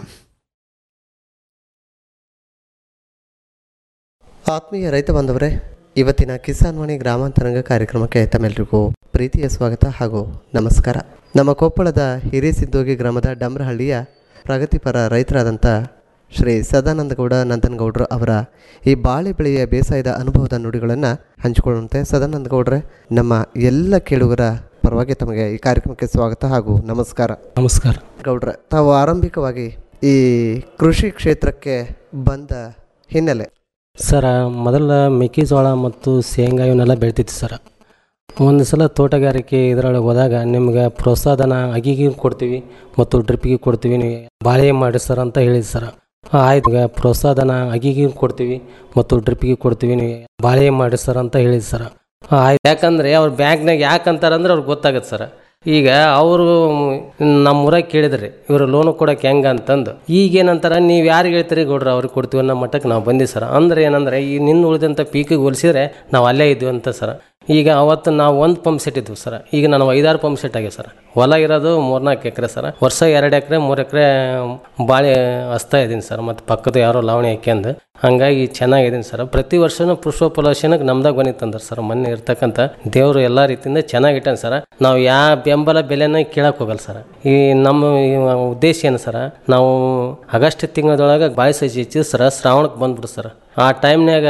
ಆತ್ಮೀಯ ರೈತ ಬಾಂಧವರೇ ಇವತ್ತಿನ ಕಿಸಾನ್ ವಾಣಿ ಗ್ರಾಮಾಂತರಂಗ ಕಾರ್ಯಕ್ರಮಕ್ಕೆ ತಮ್ಮೆಲ್ಲರಿಗೂ ಪ್ರೀತಿಯ ಸ್ವಾಗತ ಹಾಗೂ ನಮಸ್ಕಾರ ನಮ್ಮ ಕೊಪ್ಪಳದ ಹಿರೇಸಿದ್ದೋಗಿ ಗ್ರಾಮದ ಡಮ್ರಹಳ್ಳಿಯ ಪ್ರಗತಿಪರ ರೈತರಾದಂಥ ಶ್ರೀ ಸದಾನಂದಗೌಡ ನಂದನಗೌಡರು ಅವರ ಈ ಬಾಳೆ ಬೆಳೆಯ ಬೇಸಾಯದ ಅನುಭವದ ನುಡಿಗಳನ್ನು ಹಂಚಿಕೊಳ್ಳುವಂತೆ ಸದಾನಂದಗೌಡ್ರೆ ನಮ್ಮ ಎಲ್ಲ ಕೇಳುಗರ ಪರವಾಗಿ ತಮಗೆ ಈ ಕಾರ್ಯಕ್ರಮಕ್ಕೆ ಸ್ವಾಗತ ಹಾಗೂ ನಮಸ್ಕಾರ ನಮಸ್ಕಾರ ಗೌಡ್ರೆ ತಾವು ಆರಂಭಿಕವಾಗಿ ಈ ಕೃಷಿ ಕ್ಷೇತ್ರಕ್ಕೆ ಬಂದ ಹಿನ್ನೆಲೆ ಸರ ಮೊದಲ ಮೆಕ್ಕೆಜೋಳ ಮತ್ತು ಶೇಂಗಾ ಇವನ್ನೆಲ್ಲ ಬೆಳಿತಿತ್ತು ಸರ ಒಂದು ಸಲ ತೋಟಗಾರಿಕೆ ಇದರೊಳಗೆ ಹೋದಾಗ ನಿಮ್ಗೆ ಪ್ರೋತ್ಸಾಹನ ಅಗಿಗೆ ಕೊಡ್ತೀವಿ ಮತ್ತು ಡ್ರಿಪ್ಪಿಗೆ ಕೊಡ್ತೀವಿ ನೀವು ಬಾಳೆ ಮಾಡಿ ಸರ್ ಅಂತ ಹೇಳಿದ್ ಸರ ಆಯ್ತು ಈಗ ಪ್ರೋತ್ಸಾಹನ ಅಗಿಗೆ ಕೊಡ್ತೀವಿ ಮತ್ತು ಡ್ರಿಪ್ಪಿಗೆ ಕೊಡ್ತೀವಿ ನೀವು ಬಾಳೆ ಮಾಡಿ ಸರ್ ಅಂತ ಹೇಳಿದ್ ಸರ ಆಯ್ತು ಯಾಕಂದರೆ ಅವ್ರು ಬ್ಯಾಂಕ್ನಾಗ ಯಾಕೆ ಅಂತಾರಂದ್ರೆ ಅವ್ರಿಗೆ ಗೊತ್ತಾಗತ್ತೆ ಸರ ಈಗ ಅವರು ನಮ್ಮ ಊರಾಗ ಕೇಳಿದ್ರಿ ಇವರು ಲೋನು ಕೊಡೋಕೆ ಹೆಂಗ ಅಂತಂದು ಈಗ ಏನಂತಾರ ನೀವು ಯಾರಿಗೆ ಹೇಳ್ತೀರಿ ಗೌಡ್ರ ಅವ್ರಿಗೆ ಕೊಡ್ತೀವಿ ಅನ್ನೋ ಮಟ್ಟಕ್ಕೆ ನಾವು ಬಂದಿವಿ ಸರ್ ಅಂದ್ರೆ ಏನಂದ್ರೆ ಈ ನಿನ್ನ ಉಳಿದಂಥ ಪೀಕಿಗೆ ಹೋಲಿಸಿದ್ರೆ ನಾವು ಅಲ್ಲೇ ಇದ್ವಿ ಅಂತ ಸರ ಈಗ ಅವತ್ತು ನಾವು ಒಂದು ಪಂಪ್ ಸೆಟ್ ಇದ್ವಿ ಸರ್ ಈಗ ನಾನು ಐದಾರು ಪಂಪ್ ಸೆಟ್ ಆಗ್ಯಾವ ಸರ್ ಹೊಲ ಇರೋದು ಮೂರ್ನಾಲ್ಕು ಎಕರೆ ಸರ್ ವರ್ಷ ಎರಡು ಎಕರೆ ಮೂರು ಎಕರೆ ಬಾಳೆ ಹಸ್ತಾ ಇದ್ದೀನಿ ಸರ್ ಮತ್ತು ಪಕ್ಕದ ಯಾರೋ ಲಾವಣಿ ಹಾಕ್ಯಂದು ಹಂಗಾಗಿ ಚೆನ್ನಾಗಿದ್ದೀನಿ ಸರ್ ಪ್ರತಿ ವರ್ಷನೂ ಪುಷ್ಪಫಲಾಶನಕ್ಕೆ ನಮ್ದಾಗ ಬಂದಿತ್ತಂದ್ರೆ ಸರ್ ಮೊನ್ನೆ ಇರ್ತಕ್ಕಂಥ ದೇವರು ಎಲ್ಲ ರೀತಿಯಿಂದ ಚೆನ್ನಾಗಿಟ್ಟಾನ ಸರ್ ನಾವು ಯಾವ ಬೆಂಬಲ ಬೆಲೆನ ಕೇಳಕ್ಕೆ ಹೋಗಲ್ಲ ಸರ್ ಈ ನಮ್ಮ ಈ ಉದ್ದೇಶ ಏನು ಸರ ನಾವು ಆಗಸ್ಟ್ ತಿಂಗಳದೊಳಗೆ ಬಾಳೆ ಸಜ್ಜಿ ಹೆಚ್ಚಿದ್ದು ಸರ್ ಶ್ರಾವಣಕ್ಕೆ ಬಂದ್ಬಿಡು ಸರ್ ಆ ಟೈಮ್ನಾಗ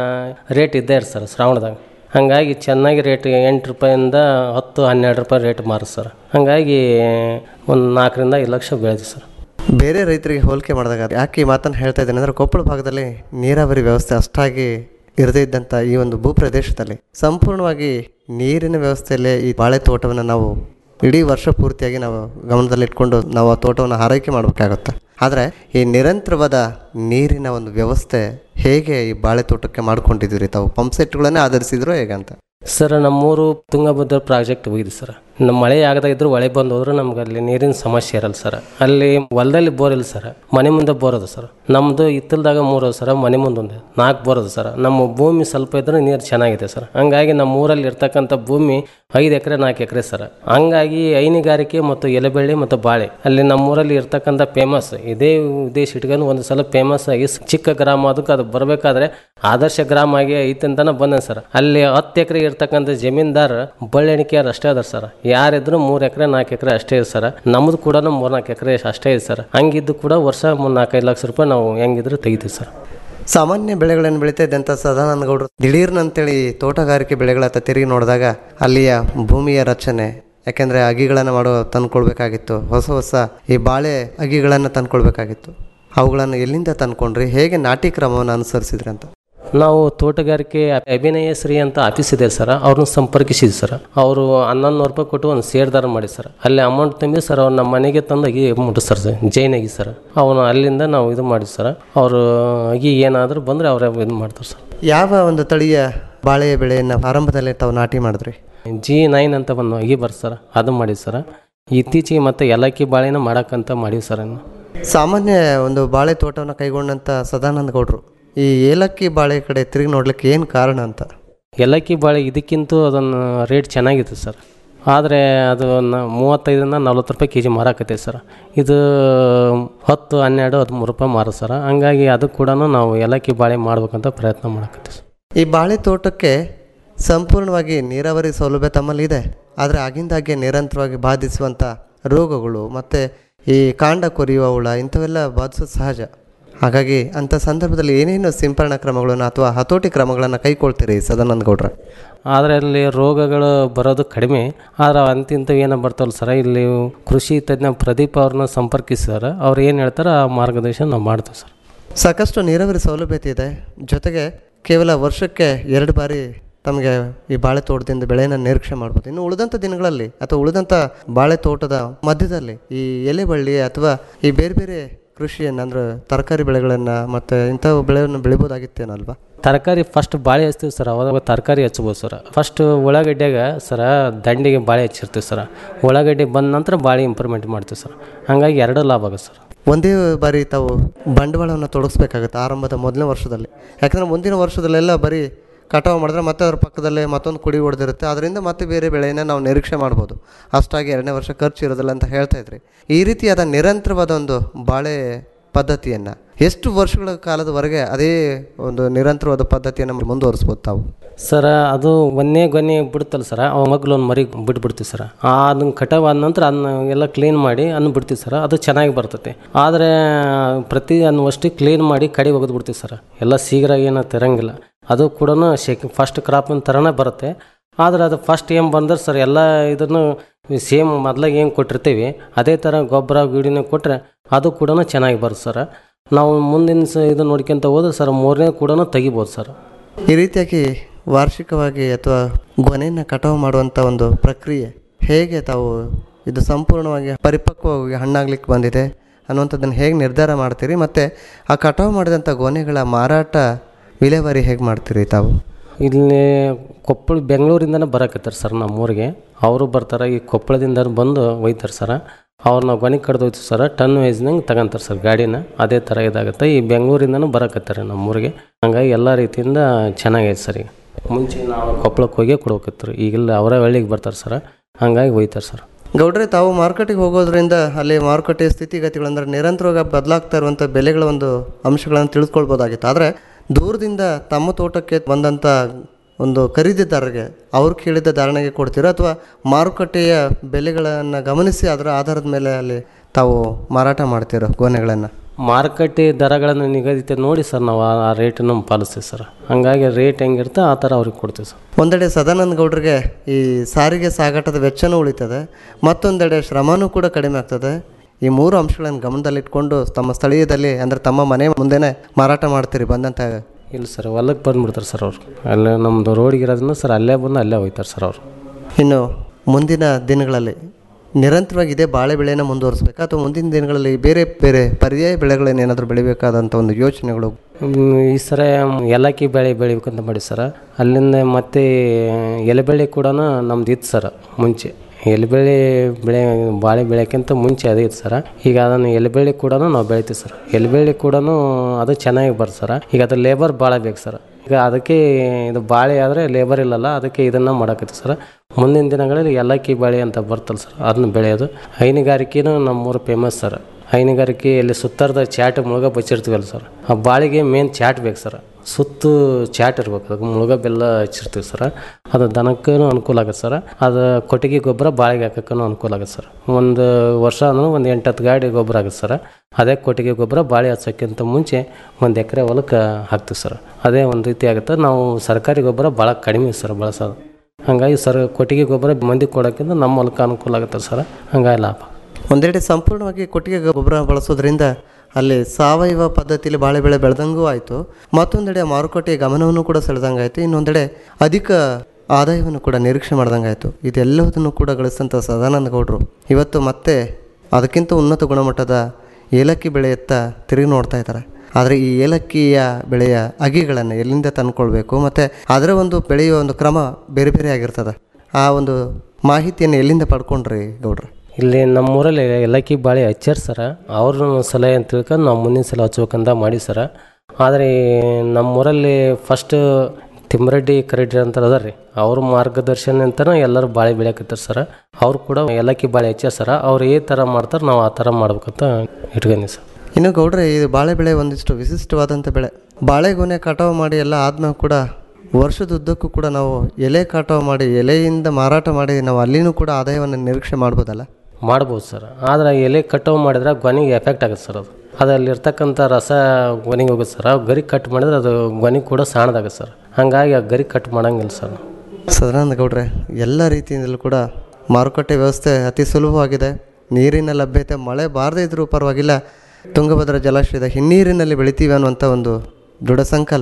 ರೇಟ್ ಇದ್ದೇ ಇರ್ ಸರ್ ಶ್ರಾವಣದಾಗ ಹಾಗಾಗಿ ಚೆನ್ನಾಗಿ ರೇಟ್ ಎಂಟು ರೂಪಾಯಿಂದ ಹತ್ತು ಹನ್ನೆರಡು ರೂಪಾಯಿ ರೇಟ್ ಮಾರು ಸರ್ ಹಾಗಾಗಿ ಒಂದು ನಾಲ್ಕರಿಂದ ಐದು ಲಕ್ಷ ಬೆಳೆದಿ ಸರ್ ಬೇರೆ ರೈತರಿಗೆ ಹೋಲಿಕೆ ಮಾಡಿದಾಗ ಯಾಕೆ ಈ ಮಾತನ್ನು ಹೇಳ್ತಾ ಇದ್ದೇನೆ ಅಂದರೆ ಕೊಪ್ಪಳ ಭಾಗದಲ್ಲಿ ನೀರಾವರಿ ವ್ಯವಸ್ಥೆ ಅಷ್ಟಾಗಿ ಇರದೇ ಇದ್ದಂಥ ಈ ಒಂದು ಭೂಪ್ರದೇಶದಲ್ಲಿ ಸಂಪೂರ್ಣವಾಗಿ ನೀರಿನ ವ್ಯವಸ್ಥೆಯಲ್ಲೇ ಈ ಬಾಳೆ ತೋಟವನ್ನು ನಾವು ಇಡೀ ವರ್ಷ ಪೂರ್ತಿಯಾಗಿ ನಾವು ಗಮನದಲ್ಲಿಟ್ಕೊಂಡು ನಾವು ಆ ತೋಟವನ್ನು ಆರೈಕೆ ಮಾಡಬೇಕಾಗುತ್ತೆ ಆದರೆ ಈ ನಿರಂತರವಾದ ನೀರಿನ ಒಂದು ವ್ಯವಸ್ಥೆ ಹೇಗೆ ಈ ಬಾಳೆ ತೋಟಕ್ಕೆ ಮಾಡ್ಕೊಂಡಿದ್ದೀರಿ ತಾವು ಪಂಪ್ ಸೆಟ್ಗಳನ್ನೇ ಆಧರಿಸಿದ್ರು ಹೇಗೆ ಅಂತ ಸರ್ ನಮ್ಮೂರು ತುಂಗಭದ್ರಾ ಪ್ರಾಜೆಕ್ಟ್ ಹೋಗಿದೆ ಸರ್ ನಮ್ಮ ಮಳೆ ಆಗದ ಇದ್ರು ಹೊಳೆ ಬಂದು ಹೋದ್ರೆ ನಮ್ಗೆ ಅಲ್ಲಿ ನೀರಿನ ಸಮಸ್ಯೆ ಇರಲ್ಲ ಸರ್ ಅಲ್ಲಿ ಹೊಲದಲ್ಲಿ ಬೋರ್ ಇಲ್ಲ ಸರ್ ಮನೆ ಮುಂದೆ ಬೋರ್ ಅದ ಸರ್ ನಮ್ಮದು ಇತ್ತಲ್ದಾಗ ಮೂರು ಅದ ಸರ್ ಮನೆ ಮುಂದೆ ಒಂದು ನಾಲ್ಕು ಬೋರ್ ಅದ ಸರ್ ನಮ್ಮ ಭೂಮಿ ಸ್ವಲ್ಪ ಇದ್ರೆ ನೀರು ಚೆನ್ನಾಗಿದೆ ಸರ್ ಹಂಗಾಗಿ ನಮ್ಮ ಊರಲ್ಲಿ ಇರ್ತಕ್ಕಂಥ ಭೂಮಿ ಐದು ಎಕರೆ ನಾಲ್ಕು ಎಕರೆ ಸರ್ ಹಂಗಾಗಿ ಹೈನುಗಾರಿಕೆ ಮತ್ತು ಎಲೆಬಳ್ಳಿ ಮತ್ತು ಬಾಳೆ ಅಲ್ಲಿ ನಮ್ಮೂರಲ್ಲಿ ಇರ್ತಕ್ಕಂಥ ಫೇಮಸ್ ಇದೇ ಉದ್ದೇಶ ಇಟ್ಕೊಂಡು ಒಂದು ಸಲ ಫೇಮಸ್ ಆಗಿ ಚಿಕ್ಕ ಗ್ರಾಮ ಅದಕ್ಕೆ ಅದು ಬರಬೇಕಾದ್ರೆ ಆದರ್ಶ ಗ್ರಾಮ ಆಗಿ ಐತೆ ಅಂತಾನೆ ಬಂದ ಸರ್ ಅಲ್ಲಿ ಹತ್ತು ಎಕರೆ ಇರ್ತಕ್ಕಂಥ ಜಮೀನ್ದಾರ್ ಬಳ್ಳೆಣಿಕೆಯವ್ರು ಅಷ್ಟೇ ಅದಾರ ಸರ್ ಯಾರಿದ್ರು ಮೂರು ಎಕರೆ ನಾಲ್ಕು ಎಕರೆ ಅಷ್ಟೇ ಇದೆ ಸರ್ ನಮ್ದು ಕೂಡ ಮೂರು ನಾಲ್ಕು ಎಕರೆ ಅಷ್ಟೇ ಇದೆ ಸರ್ ಹಂಗಿದ್ದು ಕೂಡ ವರ್ಷ ಮೂರು ನಾಲ್ಕೈದು ಲಕ್ಷ ರೂಪಾಯಿ ನಾವು ಹೆಂಗಿದ್ರು ತೆಗಿತೀವಿ ಸರ್ ಸಾಮಾನ್ಯ ಬೆಳೆಗಳನ್ನು ಬೆಳೀತಾ ಇದ್ದಂಥ ಸದಾನಂದ ಗೌಡರು ದಿಢೀರ್ನಂತೇಳಿ ತೋಟಗಾರಿಕೆ ಬೆಳೆಗಳತ್ತ ತಿರುಗಿ ನೋಡಿದಾಗ ಅಲ್ಲಿಯ ಭೂಮಿಯ ರಚನೆ ಯಾಕೆಂದರೆ ಅಗಿಗಳನ್ನು ಮಾಡೋ ತಂದ್ಕೊಳ್ಬೇಕಾಗಿತ್ತು ಹೊಸ ಹೊಸ ಈ ಬಾಳೆ ಅಗಿಗಳನ್ನು ತಂದ್ಕೊಳ್ಬೇಕಾಗಿತ್ತು ಅವುಗಳನ್ನು ಎಲ್ಲಿಂದ ತಂದ್ಕೊಂಡ್ರಿ ಹೇಗೆ ನಾಟಿ ಕ್ರಮವನ್ನು ಅನುಸರಿಸಿದ್ರಿ ಅಂತ ನಾವು ತೋಟಗಾರಿಕೆ ಅಭಿನಯ ಶ್ರೀ ಅಂತ ಆಫೀಸ್ ಇದೆ ಸರ್ ಅವ್ರನ್ನ ಸಂಪರ್ಕಿಸಿದ್ವಿ ಸರ್ ಅವರು ಹನ್ನೊಂದು ನೂರು ರೂಪಾಯಿ ಕೊಟ್ಟು ಒಂದು ಸೇರ್ದಾರ ಮಾಡಿ ಸರ್ ಅಲ್ಲಿ ಅಮೌಂಟ್ ತುಂಬಿ ಸರ್ ಅವ್ರು ನಮ್ಮ ಮನೆಗೆ ತಂದು ಅಗಿ ಮುಟ್ಟಿಸ್ತಾರೆ ಸರ್ ಜೈನ್ ಅಗಿ ಸರ್ ಅವನು ಅಲ್ಲಿಂದ ನಾವು ಇದು ಮಾಡಿದ್ವಿ ಸರ್ ಅವರು ಅಗಿ ಏನಾದರೂ ಬಂದರೆ ಅವರೇ ಇದು ಮಾಡ್ತಾರೆ ಸರ್ ಯಾವ ಒಂದು ತಳಿಯ ಬಾಳೆಯ ಬೆಳೆಯನ್ನು ಆರಂಭದಲ್ಲಿ ತಾವು ನಾಟಿ ಮಾಡಿದ್ರಿ ಜಿ ನೈನ್ ಅಂತ ಒಂದು ಅಗಿ ಬರ್ತಾರೆ ಸರ್ ಅದು ಮಾಡಿದ್ವಿ ಸರ್ ಇತ್ತೀಚೆಗೆ ಮತ್ತೆ ಏಲಕ್ಕಿ ಬಾಳೆನ ಮಾಡಕ್ಕಂತ ಮಾಡೀವಿ ಸರ್ ಇನ್ನು ಸಾಮಾನ್ಯ ಒಂದು ಬಾಳೆ ತೋಟವನ್ನು ಕೈಗೊಂಡಂಥ ಸದಾನಂದ ಗೌಡರು ಈ ಏಲಕ್ಕಿ ಬಾಳೆ ಕಡೆ ತಿರುಗಿ ನೋಡ್ಲಿಕ್ಕೆ ಏನು ಕಾರಣ ಅಂತ ಏಲಕ್ಕಿ ಬಾಳೆ ಇದಕ್ಕಿಂತ ಅದನ್ನು ರೇಟ್ ಚೆನ್ನಾಗಿತ್ತು ಸರ್ ಆದರೆ ಅದು ನ- ಮೂವತ್ತೈದರಿಂದ ನಲ್ವತ್ತು ರೂಪಾಯಿ ಕೆ ಜಿ ಮಾರಾಕತ್ತೆ ಸರ್ ಇದು ಹತ್ತು ಹನ್ನೆರಡು ಹದಿಮೂರು ರೂಪಾಯಿ ಮಾರ ಸರ್ ಹಂಗಾಗಿ ಅದು ಕೂಡ ನಾವು ಏಲಕ್ಕಿ ಬಾಳೆ ಮಾಡ್ಬೇಕಂತ ಪ್ರಯತ್ನ ಮಾಡಕತ್ತೀವಿ ಸರ್ ಈ ಬಾಳೆ ತೋಟಕ್ಕೆ ಸಂಪೂರ್ಣವಾಗಿ ನೀರಾವರಿ ಸೌಲಭ್ಯ ತಮ್ಮಲ್ಲಿ ಇದೆ ಆದರೆ ಆಗಿಂದಾಗೆ ನಿರಂತರವಾಗಿ ಬಾಧಿಸುವಂಥ ರೋಗಗಳು ಮತ್ತು ಈ ಕಾಂಡ ಕೊರಿಯುವ ಹುಳ ಇಂಥವೆಲ್ಲ ಬಾಧಿಸೋದು ಸಹಜ ಹಾಗಾಗಿ ಅಂಥ ಸಂದರ್ಭದಲ್ಲಿ ಏನೇನು ಸಿಂಪರಣಾ ಕ್ರಮಗಳನ್ನು ಅಥವಾ ಹತೋಟಿ ಕ್ರಮಗಳನ್ನು ಕೈಗೊಳ್ತೀರಿ ಸದಾನಂದ ಗೌಡ್ರ ಆದರೆ ಅಲ್ಲಿ ರೋಗಗಳು ಬರೋದು ಕಡಿಮೆ ಆದರೆ ಅಂತಿಂತ ಏನೋ ಬರ್ತಾವಲ್ಲ ಸರ್ ಇಲ್ಲಿ ಕೃಷಿ ತಜ್ಞ ಪ್ರದೀಪ್ ಅವ್ರನ್ನ ಸಂಪರ್ಕಿಸಿದಾರೆ ಅವ್ರು ಏನು ಹೇಳ್ತಾರೆ ಆ ಮಾರ್ಗದರ್ಶನ ನಾವು ಮಾಡ್ತೀವಿ ಸರ್ ಸಾಕಷ್ಟು ನೀರಾವರಿ ಸೌಲಭ್ಯತೆ ಇದೆ ಜೊತೆಗೆ ಕೇವಲ ವರ್ಷಕ್ಕೆ ಎರಡು ಬಾರಿ ತಮಗೆ ಈ ಬಾಳೆ ತೋಟದಿಂದ ಬೆಳೆಯನ್ನು ನಿರೀಕ್ಷೆ ಮಾಡ್ಬೋದು ಇನ್ನು ಉಳಿದಂಥ ದಿನಗಳಲ್ಲಿ ಅಥವಾ ಉಳಿದಂಥ ಬಾಳೆ ತೋಟದ ಮಧ್ಯದಲ್ಲಿ ಈ ಎಲೆ ಬಳ್ಳಿ ಅಥವಾ ಈ ಬೇರೆ ಬೇರೆ ಕೃಷಿಯನ್ನು ಅಂದ್ರೆ ತರಕಾರಿ ಬೆಳೆಗಳನ್ನು ಮತ್ತು ಇಂಥ ಬೆಳೆಯನ್ನು ಬೆಳಿಬೋದಾಗಿತ್ತೇನಲ್ವಾ ತರಕಾರಿ ಫಸ್ಟ್ ಬಾಳೆ ಹಚ್ತೀವಿ ಸರ್ ಅವಾಗ ತರಕಾರಿ ಹಚ್ಬೋದು ಸರ್ ಫಸ್ಟ್ ಉಳ್ಳಾಗಡ್ಡ್ಯಾಗ ಸರ ದಂಡಿಗೆ ಬಾಳೆ ಹಚ್ಚಿರ್ತೀವಿ ಸರ್ ಉಳ್ಳಾಗಡ್ಡಿ ಬಂದ ನಂತರ ಬಾಳೆ ಇಂಪ್ರೂವ್ಮೆಂಟ್ ಮಾಡ್ತೀವಿ ಸರ್ ಹಾಗಾಗಿ ಎರಡು ಲಾಭ ಆಗುತ್ತೆ ಸರ್ ಒಂದೇ ಬಾರಿ ತಾವು ಬಂಡವಾಳವನ್ನು ತೊಡಗಿಸ್ಬೇಕಾಗುತ್ತೆ ಆರಂಭದ ಮೊದಲನೇ ವರ್ಷದಲ್ಲಿ ಯಾಕಂದರೆ ಮುಂದಿನ ವರ್ಷದಲ್ಲೆಲ್ಲ ಬರೀ ಕಟಾವು ಮಾಡಿದ್ರೆ ಮತ್ತೆ ಅದ್ರ ಪಕ್ಕದಲ್ಲೇ ಮತ್ತೊಂದು ಕುಡಿ ಹೊಡೆದಿರುತ್ತೆ ಅದರಿಂದ ಮತ್ತೆ ಬೇರೆ ಬೆಳೆಯನ್ನು ನಾವು ನಿರೀಕ್ಷೆ ಮಾಡ್ಬೋದು ಅಷ್ಟಾಗಿ ಎರಡನೇ ವರ್ಷ ಖರ್ಚು ಇರೋದಿಲ್ಲ ಅಂತ ಹೇಳ್ತಾ ಇದ್ರಿ ಈ ರೀತಿಯಾದ ನಿರಂತರವಾದ ಒಂದು ಬಾಳೆ ಪದ್ಧತಿಯನ್ನು ಎಷ್ಟು ವರ್ಷಗಳ ಕಾಲದವರೆಗೆ ಅದೇ ಒಂದು ನಿರಂತರವಾದ ಪದ್ಧತಿಯನ್ನು ಮುಂದುವರಿಸ್ಬೋದು ತಾವು ಸರ ಅದು ಒಂದೇ ಗೊನೆ ಬಿಡುತ್ತಲ್ಲ ಸರ ಅವ ಮಗ್ಲು ಒಂದು ಮರಿ ಬಿಟ್ಬಿಡ್ತೀವಿ ಸರ ಅದನ್ನ ಕಟಾವ್ ಆದ ನಂತರ ಅದನ್ನ ಎಲ್ಲ ಕ್ಲೀನ್ ಮಾಡಿ ಅನ್ನ ಬಿಡ್ತೀವಿ ಸರ ಅದು ಚೆನ್ನಾಗಿ ಬರ್ತೈತೆ ಆದರೆ ಪ್ರತಿ ಅನ್ನುವಷ್ಟು ಕ್ಲೀನ್ ಮಾಡಿ ಕಡಿ ಒಗೆದು ಬಿಡ್ತೀವಿ ಸರ ಎಲ್ಲ ಶೀಘ್ರ ಏನು ತಿರಂಗಿಲ್ಲ ಅದು ಕೂಡ ಶೇಕ್ ಫಸ್ಟ್ ಕ್ರಾಪಿನ ಥರನೇ ಬರುತ್ತೆ ಆದ್ರೆ ಅದು ಫಸ್ಟ್ ಏನು ಬಂದ್ರೆ ಸರ್ ಎಲ್ಲ ಇದನ್ನು ಸೇಮ್ ಮೊದ್ಲಾಗ ಏನು ಕೊಟ್ಟಿರ್ತೀವಿ ಅದೇ ಥರ ಗೊಬ್ಬರ ಗಿಡಿನ ಕೊಟ್ಟರೆ ಅದು ಕೂಡ ಚೆನ್ನಾಗಿ ಬರುತ್ತೆ ಸರ್ ನಾವು ಮುಂದಿನ ಸ ಇದು ನೋಡ್ಕೊಂತ ಹೋದ್ರೆ ಸರ್ ಮೂರನೇ ಕೂಡ ತೆಗಿಬೋದು ಸರ್ ಈ ರೀತಿಯಾಗಿ ವಾರ್ಷಿಕವಾಗಿ ಅಥವಾ ಗೊನೆಯನ್ನು ಕಟಾವು ಮಾಡುವಂಥ ಒಂದು ಪ್ರಕ್ರಿಯೆ ಹೇಗೆ ತಾವು ಇದು ಸಂಪೂರ್ಣವಾಗಿ ಪರಿಪಕ್ವವಾಗಿ ಹಣ್ಣಾಗ್ಲಿಕ್ಕೆ ಬಂದಿದೆ ಅನ್ನುವಂಥದ್ದನ್ನು ಹೇಗೆ ನಿರ್ಧಾರ ಮಾಡ್ತೀರಿ ಮತ್ತು ಆ ಕಟಾವು ಮಾಡಿದಂಥ ಗೊನೆಗಳ ಮಾರಾಟ ವಿಲೇವಾರಿ ಹೇಗೆ ಮಾಡ್ತೀರಿ ತಾವು ಇಲ್ಲಿ ಕೊಪ್ಪಳ ಬೆಂಗಳೂರಿಂದನೇ ಬರಕತ್ತಾರೆ ಸರ್ ನಮ್ಮೂರಿಗೆ ಅವರು ಬರ್ತಾರೆ ಈ ಕೊಪ್ಪಳದಿಂದ ಬಂದು ಒಯ್ತಾರೆ ಸರ ಅವ್ರು ನಾವು ಗೊನೆ ಕಡ್ದು ಹೋಯ್ತು ಸರ್ ಟನ್ ವೈಸ್ನಂಗೆ ತಗೊಂತಾರೆ ಸರ್ ಗಾಡಿನ ಅದೇ ಥರ ಇದಾಗುತ್ತೆ ಈ ಬೆಂಗಳೂರಿಂದನೂ ಬರಕತ್ತಾರೆ ನಮ್ಮೂರಿಗೆ ಹಂಗಾಗಿ ಎಲ್ಲ ರೀತಿಯಿಂದ ಚೆನ್ನಾಗೈತೆ ಸರ್ ಈಗ ಮುಂಚೆ ನಾವು ಕೊಪ್ಪಳಕ್ಕೆ ಹೋಗಿ ಕೊಡ್ಬೇಕಿತ್ತು ಈಗೆಲ್ಲ ಅವರೇ ಹಳ್ಳಿಗೆ ಬರ್ತಾರೆ ಸರ್ ಹಂಗಾಗಿ ಒಯ್ತಾರೆ ಸರ್ ಗೌಡ್ರೆ ತಾವು ಮಾರುಕಟ್ಟೆಗೆ ಹೋಗೋದ್ರಿಂದ ಅಲ್ಲಿ ಮಾರುಕಟ್ಟೆ ಸ್ಥಿತಿಗತಿಗಳು ಅಂದರೆ ನಿರಂತರವಾಗಿ ಬದಲಾಗ್ತಾ ಇರುವಂಥ ಬೆಲೆಗಳ ಒಂದು ಅಂಶಗಳನ್ನು ತಿಳಿದುಕೊಳ್ಬೋದಾಗಿತ್ತು ಆದರೆ ದೂರದಿಂದ ತಮ್ಮ ತೋಟಕ್ಕೆ ಬಂದಂಥ ಒಂದು ಖರೀದಿದಾರರಿಗೆ ಅವ್ರು ಕೇಳಿದ ಧಾರಣೆಗೆ ಕೊಡ್ತೀರಾ ಅಥವಾ ಮಾರುಕಟ್ಟೆಯ ಬೆಲೆಗಳನ್ನು ಗಮನಿಸಿ ಅದರ ಆಧಾರದ ಮೇಲೆ ಅಲ್ಲಿ ತಾವು ಮಾರಾಟ ಮಾಡ್ತೀರೋ ಗೊನೆಗಳನ್ನು ಮಾರುಕಟ್ಟೆ ದರಗಳನ್ನು ನಿಗದಿತ ನೋಡಿ ಸರ್ ನಾವು ಆ- ಆ ರೇಟನ್ನು ಪಾಲಿಸ್ತೀವಿ ಸರ್ ಹಂಗಾಗಿ ರೇಟ್ ಹೆಂಗಿರುತ್ತೆ ಆ ಥರ ಅವ್ರಿಗೆ ಕೊಡ್ತೀವಿ ಸರ್ ಒಂದೆಡೆ ಸದಾನಂದ ಗೌಡ್ರಿಗೆ ಈ ಸಾರಿಗೆ ಸಾಗಾಟದ ವೆಚ್ಚನೂ ಉಳಿತದೆ ಮತ್ತೊಂದೆಡೆ ಶ್ರಮನೂ ಕೂಡ ಕಡಿಮೆ ಆಗ್ತದೆ ಈ ಮೂರು ಅಂಶಗಳನ್ನು ಗಮನದಲ್ಲಿಟ್ಕೊಂಡು ತಮ್ಮ ಸ್ಥಳೀಯದಲ್ಲಿ ಅಂದರೆ ತಮ್ಮ ಮನೆ ಮುಂದೆನೇ ಮಾರಾಟ ಮಾಡ್ತೀರಿ ಬಂದಂಥ ಇಲ್ಲ ಸರ್ ಹೊಲಕ್ಕೆ ಬಂದುಬಿಡ್ತಾರೆ ಸರ್ ಅವರು ಅಲ್ಲೇ ನಮ್ಮದು ರೋಡಿಗೆ ಇರೋದನ್ನ ಸರ್ ಅಲ್ಲೇ ಬಂದು ಅಲ್ಲೇ ಹೋಯ್ತಾರೆ ಸರ್ ಅವರು ಇನ್ನು ಮುಂದಿನ ದಿನಗಳಲ್ಲಿ ನಿರಂತರವಾಗಿ ಇದೇ ಬಾಳೆ ಬೆಳೆಯನ್ನು ಮುಂದುವರಿಸಬೇಕಾ ಅಥವಾ ಮುಂದಿನ ದಿನಗಳಲ್ಲಿ ಬೇರೆ ಬೇರೆ ಪರ್ಯಾಯ ಬೆಳೆಗಳನ್ನ ಏನಾದರೂ ಬೆಳಿಬೇಕಾದಂಥ ಒಂದು ಯೋಚನೆಗಳು ಹ್ಮ್, ಈ ಸರ ಏಲಕ್ಕಿ ಬೆಳೆ ಬೆಳಿಬೇಕಂತ ಮಾಡಿ ಸರ ಅಲ್ಲಿಂದ ಮತ್ತೆ ಎಲೆಬೆಳೆ ಕೂಡ ನಮ್ದು ಇತ್ತು ಸರ ಮುಂಚೆ ಎಲೆಬೆಳೆ ಬೆಳೆ ಬಾಳೆ ಬೆಳೆಯೋಕ್ಕಿಂತ ಮುಂಚೆ ಅದೇ ಇತ್ತು ಸರ ಈಗ ಅದನ್ನು ಎಲೆಬೆಳೆ ಕೂಡ ನಾವು ಬೆಳಿತೀವಿ ಸರ್ ಎಲೆಬೆಳೆ ಕೂಡ ಅದು ಚೆನ್ನಾಗಿ ಬರ್ತದೆ ಸರ ಈಗ ಅದು ಲೇಬರ್ ಭಾಳ ಬೇಕು ಸರ್ ಈಗ ಅದಕ್ಕೆ ಇದು ಬಾಳೆ ಆದರೆ ಲೇಬರ್ ಇಲ್ಲಲ್ಲ ಅದಕ್ಕೆ ಇದನ್ನು ಮಾಡಕತ್ತೀವಿ ಸರ್ ಮುಂದಿನ ದಿನಗಳಲ್ಲಿ ಏಲಕ್ಕಿ ಬಾಳೆ ಅಂತ ಬರ್ತಲ್ಲ ಸರ್ ಅದನ್ನ ಬೆಳೆಯೋದು ಹೈನುಗಾರಿಕೆನೂ ನಮ್ಮೂರು ಫೇಮಸ್ ಸರ್ ಹೈನುಗಾರಿಕೆ ಇಲ್ಲಿ ಸುತ್ತರದ ಚಾಟ್ ಮುಳುಗ ಬಚ್ಚಿರ್ತೀವಲ್ಲ ಸರ್ ಆ ಬಾಳಿಗೆ ಮೇನ್ ಚಾಟ್ ಬೇಕು ಸರ್ ಸುತ್ತು ಚಾಟ್ ಇರ್ಬೇಕು ಅದಕ್ಕೆ ಮುಳುಗ ಬೆಲ್ಲ ಹಚ್ಚಿರ್ತೀವಿ ಸರ್ ಅದು ದನಕ್ಕೂ ಅನುಕೂಲ ಆಗುತ್ತೆ ಸರ್ ಅದು ಕೊಟ್ಟಿಗೆ ಗೊಬ್ಬರ ಬಾಳಿಗೆ ಹಾಕಕ್ಕೂ ಅನುಕೂಲ ಆಗುತ್ತೆ ಸರ್ ಒಂದು ವರ್ಷ ಅಂದ್ರೆ ಒಂದು ಎಂಟತ್ತು ಗಾಡಿ ಗೊಬ್ಬರ ಆಗುತ್ತೆ ಸರ್ ಅದೇ ಕೊಟ್ಟಿಗೆ ಗೊಬ್ಬರ ಬಾಳೆ ಹಚ್ಚೋಕ್ಕಿಂತ ಮುಂಚೆ ಒಂದು ಎಕರೆ ಹೊಲಕ್ಕೆ ಹಾಕ್ತೀವಿ ಸರ್ ಅದೇ ಒಂದು ರೀತಿ ಆಗುತ್ತೆ ನಾವು ಸರ್ಕಾರಿ ಗೊಬ್ಬರ ಭಾಳ ಕಡಿಮೆ ಸರ್ ಬಳಸೋದು ಹಂಗಾಗಿ ಸರ್ ಕೊಟ್ಟಿಗೆ ಗೊಬ್ಬರ ಮಂದಿ ಕೊಡೋಕ್ಕಿಂತ ನಮ್ಮ ಹೊಲಕ್ಕೆ ಅನುಕೂಲ ಆಗುತ್ತೆ ಸರ್ ಹಂಗಾಗಿ ಲಾಭ ಒಂದೆಡೆ ಸಂಪೂರ್ಣವಾಗಿ ಕೊಟ್ಟಿಗೆ ಗೊಬ್ಬರ ಬಳಸೋದ್ರಿಂದ ಅಲ್ಲಿ ಸಾವಯವ ಪದ್ಧತಿಯಲ್ಲಿ ಬಾಳೆ ಬೆಳೆ ಬೆಳೆದಂಗೂ ಆಯಿತು ಮತ್ತೊಂದೆಡೆ ಮಾರುಕಟ್ಟೆಯ ಗಮನವನ್ನು ಕೂಡ ಸೆಳೆದಂಗೆ ಆಯಿತು ಇನ್ನೊಂದೆಡೆ ಅಧಿಕ ಆದಾಯವನ್ನು ಕೂಡ ನಿರೀಕ್ಷೆ ಮಾಡ್ದಂಗೆ ಆಯಿತು ಇದೆಲ್ಲದನ್ನು ಕೂಡ ಗಳಿಸಿದಂಥ ಸದಾನಂದ ಗೌಡರು ಇವತ್ತು ಮತ್ತೆ ಅದಕ್ಕಿಂತ ಉನ್ನತ ಗುಣಮಟ್ಟದ ಏಲಕ್ಕಿ ಬೆಳೆಯತ್ತ ತಿರುಗಿ ನೋಡ್ತಾ ಇದ್ದಾರೆ ಆದರೆ ಈ ಏಲಕ್ಕಿಯ ಬೆಳೆಯ ಅಗಿಗಳನ್ನು ಎಲ್ಲಿಂದ ತಂದ್ಕೊಳ್ಬೇಕು ಮತ್ತು ಅದರ ಒಂದು ಬೆಳೆಯುವ ಒಂದು ಕ್ರಮ ಬೇರೆ ಬೇರೆ ಆಗಿರ್ತದೆ ಆ ಒಂದು ಮಾಹಿತಿಯನ್ನು ಎಲ್ಲಿಂದ ಪಡ್ಕೊಂಡ್ರಿ ಗೌಡ್ರೆ ಇಲ್ಲಿ ನಮ್ಮೂರಲ್ಲಿ ಏಲಕ್ಕಿ ಬಾಳೆ ಹಚ್ಚಾರ ಸರ ಅವ್ರ ಸಲಹೆ ಅಂತ ತಿಳ್ಕೊಂಡು ನಾವು ಮುಂದಿನ ಸಲ ಹಚ್ಬೇಕಂತ ಮಾಡಿ ಸರ ಆದರೆ ನಮ್ಮೂರಲ್ಲಿ ಫಸ್ಟ್ ತಿಮ್ಮರೆಡ್ಡಿ ಕರೆಡ್ಡಿ ಅಂತ ಅದಾರ ರೀ ಅವ್ರ ಮಾರ್ಗದರ್ಶನ ಅಂತನ ಎಲ್ಲರೂ ಬಾಳೆ ಬೆಳೆಯಕತ್ತಾರೆ ಸರ ಅವ್ರು ಕೂಡ ಏಲಕ್ಕಿ ಬಾಳೆ ಹಚ್ಚಾರ ಸರ ಅವ್ರು ಏ ಥರ ಮಾಡ್ತಾರೆ ನಾವು ಆ ಥರ ಮಾಡ್ಬೇಕಂತ ಇಟ್ಕೊಂಡಿ ಸರ್ ಇನ್ನು ಗೌಡ್ರೆ ಇದು ಬಾಳೆ ಬೆಳೆ ಒಂದಿಷ್ಟು ವಿಶಿಷ್ಟವಾದಂಥ ಬೆಳೆ ಬಾಳೆಗೊನೆ ಕಟಾವು ಮಾಡಿ ಎಲ್ಲ ಆದ್ಮೇಲೆ ಕೂಡ ವರ್ಷದುದ್ದಕ್ಕೂ ಕೂಡ ನಾವು ಎಲೆ ಕಟಾವು ಮಾಡಿ ಎಲೆಯಿಂದ ಮಾರಾಟ ಮಾಡಿ ನಾವು ಅಲ್ಲಿನೂ ಕೂಡ ಆದಾಯವನ್ನು ನಿರೀಕ್ಷೆ ಮಾಡ್ಬೋದಲ್ಲ ಮಾಡ್ಬೋದು ಸರ್ ಆದರೆ ಎಲೆ ಕಟಾವು ಮಾಡಿದ್ರೆ ಗೊನೆಗೆ ಎಫೆಕ್ಟ್ ಆಗುತ್ತೆ ಸರ್ ಅದು ಅದರಲ್ಲಿರ್ತಕ್ಕಂಥ ರಸ ಗೊನೆಗೆ ಹೋಗುತ್ತೆ ಸರ್ ಅವು ಗರಿ ಕಟ್ ಮಾಡಿದ್ರೆ ಅದು ಗೊನೆ ಕೂಡ ಸಣ್ಣದಾಗುತ್ತೆ ಸರ್ ಹಾಗಾಗಿ ಆ ಗರಿ ಕಟ್ ಮಾಡಂಗಿಲ್ಲ ಸರ್ ನಾವು ಸದಾನಂದ ಗೌಡ್ರೆ ಎಲ್ಲ ರೀತಿಯಿಂದಲೂ ಕೂಡ ಮಾರುಕಟ್ಟೆ ವ್ಯವಸ್ಥೆ ಅತಿ ಸುಲಭವಾಗಿದೆ ನೀರಿನ ಲಭ್ಯತೆ ಮಳೆ ಬಾರದೇ ಇದ್ರೂ ಪರವಾಗಿಲ್ಲ ತುಂಗಭದ್ರಾ ಜಲಾಶಯದ ಹಿನ್ನೀರಿನಲ್ಲಿ ಬೆಳಿತೀವಿ ಅನ್ನುವಂಥ ಒಂದು ದೃಢ ಸಂಕಲ್ಪ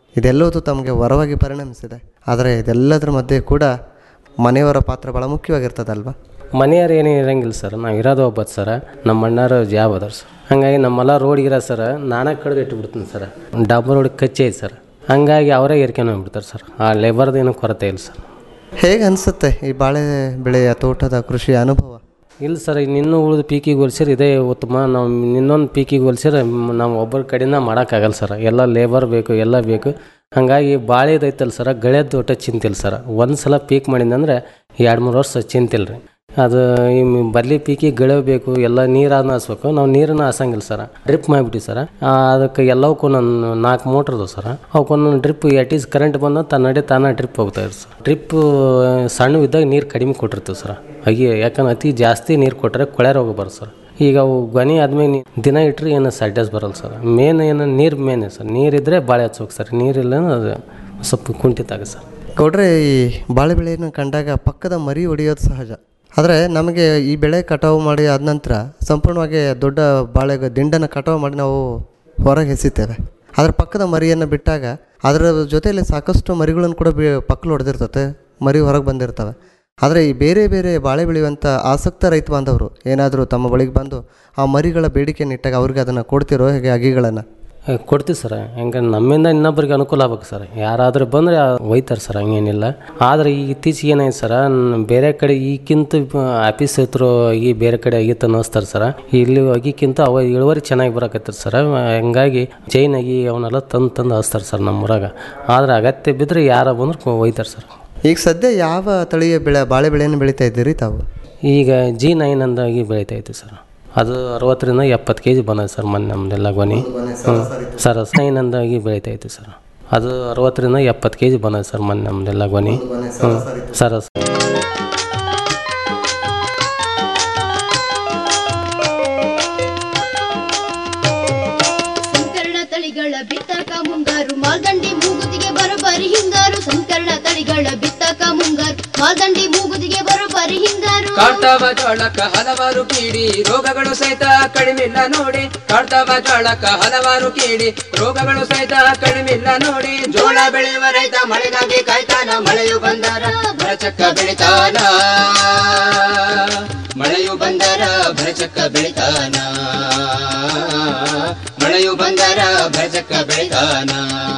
ಇದೆಲ್ಲವೂ ತಮಗೆ ವರವಾಗಿ ಪರಿಣಮಿಸಿದೆ ಆದರೆ ಇದೆಲ್ಲದರ ಮಧ್ಯೆ ಕೂಡ ಮನೆಯವರ ಪಾತ್ರ ಭಾಳ ಮುಖ್ಯವಾಗಿರ್ತದಲ್ವಾ ಮನೆಯವ್ರು ಏನು ಇರಂಗಿಲ್ಲ ಸರ್ ನಾವು ಇರೋದು ಒಬ್ಬತ್ತು ಸರ ನಮ್ಮ ಅಣ್ಣಾರು ಜಾಬ್ ಅದಾರ ಸರ್ ಹಂಗಾಗಿ ನಮ್ಮೆಲ್ಲ ರೋಡ್ಗಿರ ಸರ್ ನಾನೇ ಕಡ್ದು ಇಟ್ಬಿಡ್ತೀನಿ ಸರ್ ಡಬ್ಬ ರೋಡ್ ಕಚ್ಚಿ ಐತೆ ಸರ್ ಹಂಗಾಗಿ ಅವರೇ ಏರ್ಕೊಂಡು ಹೋಗ್ಬಿಡ್ತಾರೆ ಸರ್ ಆ ಲೇಬರ್ದು ಏನೂ ಕೊರತೆ ಇಲ್ಲ ಸರ್ ಹೇಗೆ ಅನಿಸುತ್ತೆ ಈ ಬಾಳೆ ಬೆಳೆಯ ತೋಟದ ಕೃಷಿಯ ಅನುಭವ ಇಲ್ಲ ಸರ್ ನಿನ್ನೂ ಉಳಿದ ಪೀಕಿಗೆ ಹೋಲಿಸಿದ್ರೆ ಇದೇ ಉತ್ತಮ ನಾವು ಇನ್ನೊಂದು ಪೀಕಿಗೆ ಹೋಲಿಸಿದ್ರೆ ನಾವು ಒಬ್ಬರ ಕಡೆಯಿಂದ ಮಾಡೋಕ್ಕಾಗಲ್ಲ ಸರ್ ಎಲ್ಲ ಲೇಬರ್ ಬೇಕು ಎಲ್ಲ ಬೇಕು ಹಾಗಾಗಿ ಬಾಳೆದು ಐತಲ್ಲ ಸರ ಗಳೆದ್ದು ಒಟ್ಟು ಚಿಂತಿಲ್ಲ ಸರ್ ಒಂದು ಸಲ ಪೀಕ್ ಮಾಡಿದಂದ್ರೆ ಎರಡು ಮೂರು ವರ್ಷ ಚಿಂತಿಲ್ಲ ರೀ ಅದು ಈ ಬರ್ಲಿ ಪೀಕಿಗೆ ಗಳೆ ಬೇಕು ಎಲ್ಲ ನೀರನ್ನ ಹಾಸ್ಬೇಕು ನಾವು ನೀರನ್ನು ಹಾಸಂಗಿಲ್ಲ ಸರ ಡ್ರಿಪ್ ಮಾಡಿಬಿಟ್ಟು ಸರ ಅದಕ್ಕೆ ಎಲ್ಲವಕ್ಕೂ ನಾನು ನಾಲ್ಕು ಮೋಟ್ರ್ ಅದಾವೆ ಸರ ಅವಕ್ಕೊಂದೊಂದು ಡ್ರಿಪ್ ಎಟೀಸ್ ಕರೆಂಟ್ ಬಂದ ತನ್ನಡೆ ತಾನ ಡ್ರಿಪ್ ಹೋಗ್ತಾ ಇರ್ತದೆ ಸರ್ ಡ್ರಿಪ್ ಸಣ್ಣ ಇದ್ದಾಗ ನೀರು ಕಡಿಮೆ ಕೊಟ್ಟಿರ್ತೀವಿ ಸರ್ ಹಾಗೆ ಯಾಕಂದ್ರೆ ಅತಿ ಜಾಸ್ತಿ ನೀರು ಕೊಟ್ಟರೆ ಕೊಳೆ ರೋಗ ಬರುತ್ತೆ ಸರ್ ಈಗ ಅವು ಗೊನೆ ಆದ್ಮೇಲೆ ನೀ- ದಿನ ಇಟ್ಟರೆ ಏನು ಸಡ್ಡಸ್ ಬರಲ್ಲ ಸರ್ ಮೇನ್ ಏನು ನೀರು ಮೇನ್ ಸರ್ ನೀರಿದ್ದರೆ ಭಾಳ ಹಚ್ಬೇಕು ಸರ್ ನೀರಿಲ್ಲ ಅದು ಸ್ವಲ್ಪ ಕುಂಠಿತ ಆಗುತ್ತೆ ಸರ್ ಗೌಡ್ರೆ ಈ ಬಾಳೆ ಬೆಳೆಯನ್ನು ಕಂಡಾಗ ಪಕ್ಕದ ಮರಿ ಹೊಡೆಯೋದು ಸಹಜ ಆದರೆ ನಮಗೆ ಈ ಬೆಳೆ ಕಟಾವು ಮಾಡಿ ಆದ ನಂತರ ಸಂಪೂರ್ಣವಾಗಿ ದೊಡ್ಡ ಬಾಳೆ ದಿಂಡನ್ನು ಕಟಾವು ಮಾಡಿ ನಾವು ಹೊರಗೆ ಎಸಿತೇವೆ ಅದರ ಪಕ್ಕದ ಮರಿಯನ್ನು ಬಿಟ್ಟಾಗ ಅದರ ಜೊತೆಯಲ್ಲಿ ಸಾಕಷ್ಟು ಮರಿಗಳನ್ನು ಕೂಡ ಬಿ ಪಕ್ಕಲು ಹೊಡೆದಿರ್ತತೆ ಮರಿ ಹೊರಗೆ ಬಂದಿರ್ತವೆ ಆದರೆ ಈ ಬೇರೆ ಬೇರೆ ಬಾಳೆ ಬೆಳೆಯುವಂಥ ಆಸಕ್ತ ರೈತ ಬಾಂಧವರು ಏನಾದರೂ ತಮ್ಮ ಬಳಿಗೆ ಬಂದು ಆ ಮರಿಗಳ ಬೇಡಿಕೆಯನ್ನು ಇಟ್ಟಾಗ ಅವ್ರಿಗೆ ಅದನ್ನು ಕೊಡ್ತಿರೋ ಹೇಗೆ ಅಗಿಗಳನ್ನು ಏ, ಕೊಡ್ತೀವಿ ಸರ್ ಹೆಂಗೆ ನಮ್ಮಿಂದ ಇನ್ನೊಬ್ರಿಗೆ ಅನುಕೂಲ ಆಗ್ಬೇಕು ಸರ್ ಯಾರಾದರೂ ಬಂದರೆ ಒಯ್ತಾರೆ ಸರ್ ಹಂಗೇನಿಲ್ಲ ಆದರೆ ಈ ಇತ್ತೀಚೆಗೆ ಏನಾಯ್ತು ಸರ್ ನ್- ಬೇರೆ ಕಡೆ ಈಗಿಂತ ಆಫೀಸ್ ಹತ್ರ ಈ ಬೇರೆ ಕಡೆ ಆಗಿತ್ತು ಅನ್ನಿಸ್ತಾರೆ ಸರ್ ಇಲ್ಲಿ ಅಗಿಕ್ಕಿಂತ ಅವ ಇಳುವರಿ ಚೆನ್ನಾಗಿ ಬರಕತ್ತೈತೆ ಸರ್ ಹಂಗಾಗಿ ಜೈನ್ ಆಗಿ ಅವನ್ನೆಲ್ಲ ತಂದು ತಂದು ಹಚ್ತಾರೆ ಸರ್ ನಮ್ಮ ಊರಾಗ ಆದರೆ ಅಗತ್ಯ ಬಿದ್ದರೆ ಯಾರ ಬಂದ್ರೆ ಒಯ್ತಾರೆ ಸರ್ ಈಗ ಸದ್ಯ ಯಾವ ತಳಿಯ ಬೆಳೆ ಬಾಳೆ ಬೆಳೆಯನ್ನು ಬೆಳೀತಾ ಇದ್ದೀರಿ ತಾವು ಈಗ ಜಿ ನೈನ್ ಅಂದಾಗಿ ಬೆಳೀತೈತೆ ಸರ್ ಅದು ಅರವತ್ತರಿಂದ ಎಪ್ಪತ್ತು ಕೆ ಜಿ ಬಂದೈತೆ ಸರ್ ಮೊನ್ನೆ ನಮ್ಮದೆಲ್ಲ ಗೊನೆ ಹ್ಞೂ ಸರ್ ನೈನ್ ಅಂದಾಗಿ ಬೆಳೀತೈತೆ ಸರ್ ಅದು ಅರವತ್ತರಿಂದ ಎಪ್ಪತ್ತು ಕೆ ಜಿ ಬಂದೈತೆ ಸರ್ ಮೊನ್ನೆ ನಮ್ಮದೆಲ್ಲ ಗೊನೆ ಹ್ಞೂ ಸರ್ ಸಂಕರಣ ತಳಿಗಳ ಬಿತ್ತಕ ಮುಂಗಾರು ಮಾಲ್ದಂಡಿ ಮೂಗುದಿಗೆ ಬರೋಬ್ಬರಿ ಹಿಂಗಾರು ಸಂಕರಣ ತಳಿಗಳ ಬಿತ್ತಕ ಮುಂಗಾರು ಮಾಲ್ದಂಡಿ ಮೂಗುದಿಗೆ ಬರೋಬ್ಬರಿ ಹಿಂಗಾರು ಕಾಡ್ತಾವ ಜೋಳಕ್ಕ ಹಲವಾರು ಕೀಡಿ ರೋಗಗಳು ಸಹಿತ ಕಡಿಮಿಲ್ಲ ನೋಡಿ ಕಾಡ್ತಾವ ಜೋಳಕ್ಕ ಹಲವಾರು ಕೀಡಿ ರೋಗಗಳು ಸಹಿತ ಕಡಿಮಿಲ್ಲ ನೋಡಿ ಜೋಳ ಬೆಳೆಯುವ ರೈತ ಮಳೆಗಾಗಿ ಕಾಯ್ತಾನ ಮಳೆಯು ಬಂದರ ಭರಚಕ್ಕ ಬೆಳಿತಾನ ಮಳೆಯು ಬಂದರ ಭರಚಕ್ಕ ಬೆಳಿತಾನ ಮಳೆಯು ಬಂದರ ಭರಚಕ್ಕ ಬೆಳಿತಾನ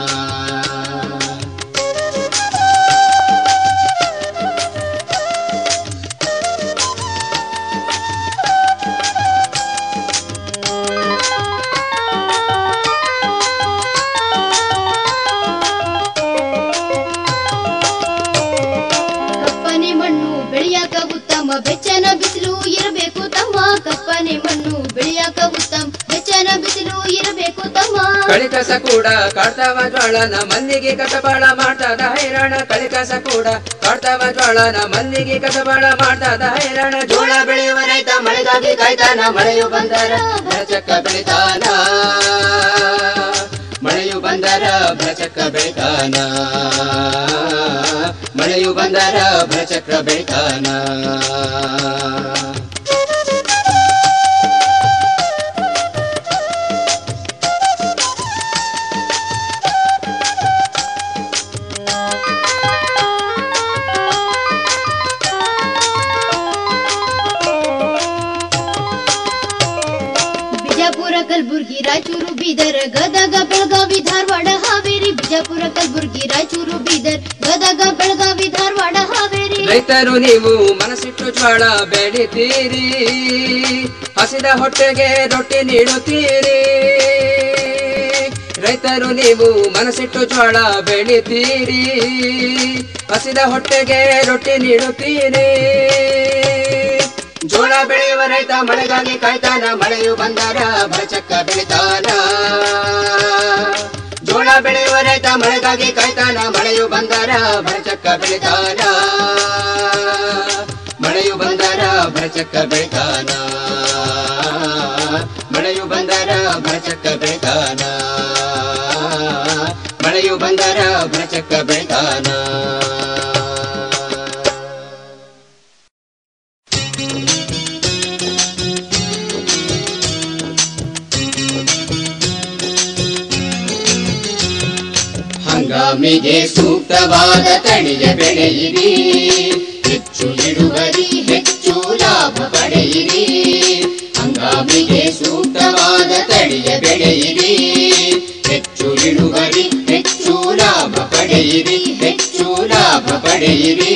ಕಪ್ಪನೆ ಮಣ್ಣು ಬೆಳೆಯಾಕ ಉತ್ತಮ ಬೆಚ್ಚನ ಬಿಸಿಲು ಇರಬೇಕು ತಮ್ಮ ಕಪ್ಪನೆ ಮಣ್ಣು ಬೆಳೆಯಾಕ ಉತ್ತಮ ಬೆಚ್ಚನ ಬಿಸಿಲು ಇರಬೇಕು ತಮ್ಮ ಕಳಿಕಸ ಕೂಡ ಕಾಡ್ತಾವ ಜ್ವಾಳನ ಮಲ್ಲಿಗೆ ಕಸಬಾಳ ಮಾಡ್ತದ ಹೈರಾಣ ಕಳಿಕಸ ಕೂಡ ಕಾಡ್ತಾವ ಜ್ವಾಳನ ಮಲ್ಲಿಗೆ ಕಸಬಾಳ ಮಾಡ್ತದ ಹೈರಾಣ ಜೋಳ ಬೆಳೆಯುವ ರೈತ ಮಳೆಗಾಗಿ ಕಾಯ್ತಾನ ಮಳೆಯು ಬಂದರ ಭರಚಕ್ಕ ಬೆಳಿತಾನ ಮಳೆಯು ಬಂದರ ಭರಚಕ್ಕ ಬೆಳಿತಾನ ಮಳೆಯು ಬಂದರ ಭರಚಕ್ರ ಬೆಳಿತಾನ ಬಿಜಾಪುರ ಕಲಬುರ್ಗಿ ರಾಯಚೂರು ಬೀದರ್ ಗದಗ ಬೆಳಗಾವಿ ಧಾರವಾಡ ಹಾವೇರಿ ಬಿಜಾಪುರ ಕಲಬುರ್ಗಿ ರಾಯಚೂರು ಬೀದರ್ ಗದಗ ಬೆಳಗಾವಿ ಧಾರವಾಡ ಹಾವೇರಿ ರೈತರು ನೀವು ಮನಸ್ಸಿಟ್ಟು ಜ್ವಾಳ ಬೆಳಿತೀರಿ ಹಸಿದ ಹೊಟ್ಟೆಗೆ ರೊಟ್ಟಿ ನೀಡುತ್ತೀರಿ ರೈತರು ನೀವು ಮನಸ್ಸಿಟ್ಟು ಜ್ವಾಳ ಬೆಳಿತೀರಿ ಹಸಿದ ಹೊಟ್ಟೆಗೆ ರೊಟ್ಟಿ ನೀಡುತ್ತೀರಿ ಜೋಳ ಬೆಳೆಯುವ ರೈತ ಮಳೆಗಾಗಿ ಕಾಯ್ತಾನ ಮಳೆಯು ಬಂದರ ಭರಚಕ್ಕ ಬೆಳಿತಾನ ಜೋಳ ಬೆಳೆಯುವ ರೈತ ಮಳೆಗಾಗಿ ಕಾಯ್ತಾನ ಮಳೆಯು ಬಂದರ ಭರಚಕ್ಕ ಬೆಳಿತಾನ ಮಳೆಯು ಬಂದರ ಭರಚಕ್ಕ ಬೆಳಿತಾನ ಮಳೆಯು ಬಂದರ ಭರಚಕ್ಕ ಬೆಳಿತಾನ ಮಳೆಯು ಬಂದರ ಭರಚಕ್ಕ ಬೆಳಿತಾನ ಹಂಗಾಮಿಗೆ ಸೂಕ್ತವಾದ ತಳಿಯ ಬೆಳೆಯಿರಿ ಹೆಚ್ಚು ಇಳುವರಿ ಹೆಚ್ಚು ಲಾಭ ಪಡೆಯಿರಿ ಹಂಗಾಮಿಗೆ ಸೂಕ್ತವಾದ ತಳಿಯ ಬೆಳೆಯಿರಿ ಹೆಚ್ಚು ಇಳುವರಿ ಹೆಚ್ಚು ಲಾಭ ಪಡೆಯಿರಿ ಹೆಚ್ಚು ಲಾಭ ಪಡೆಯಿರಿ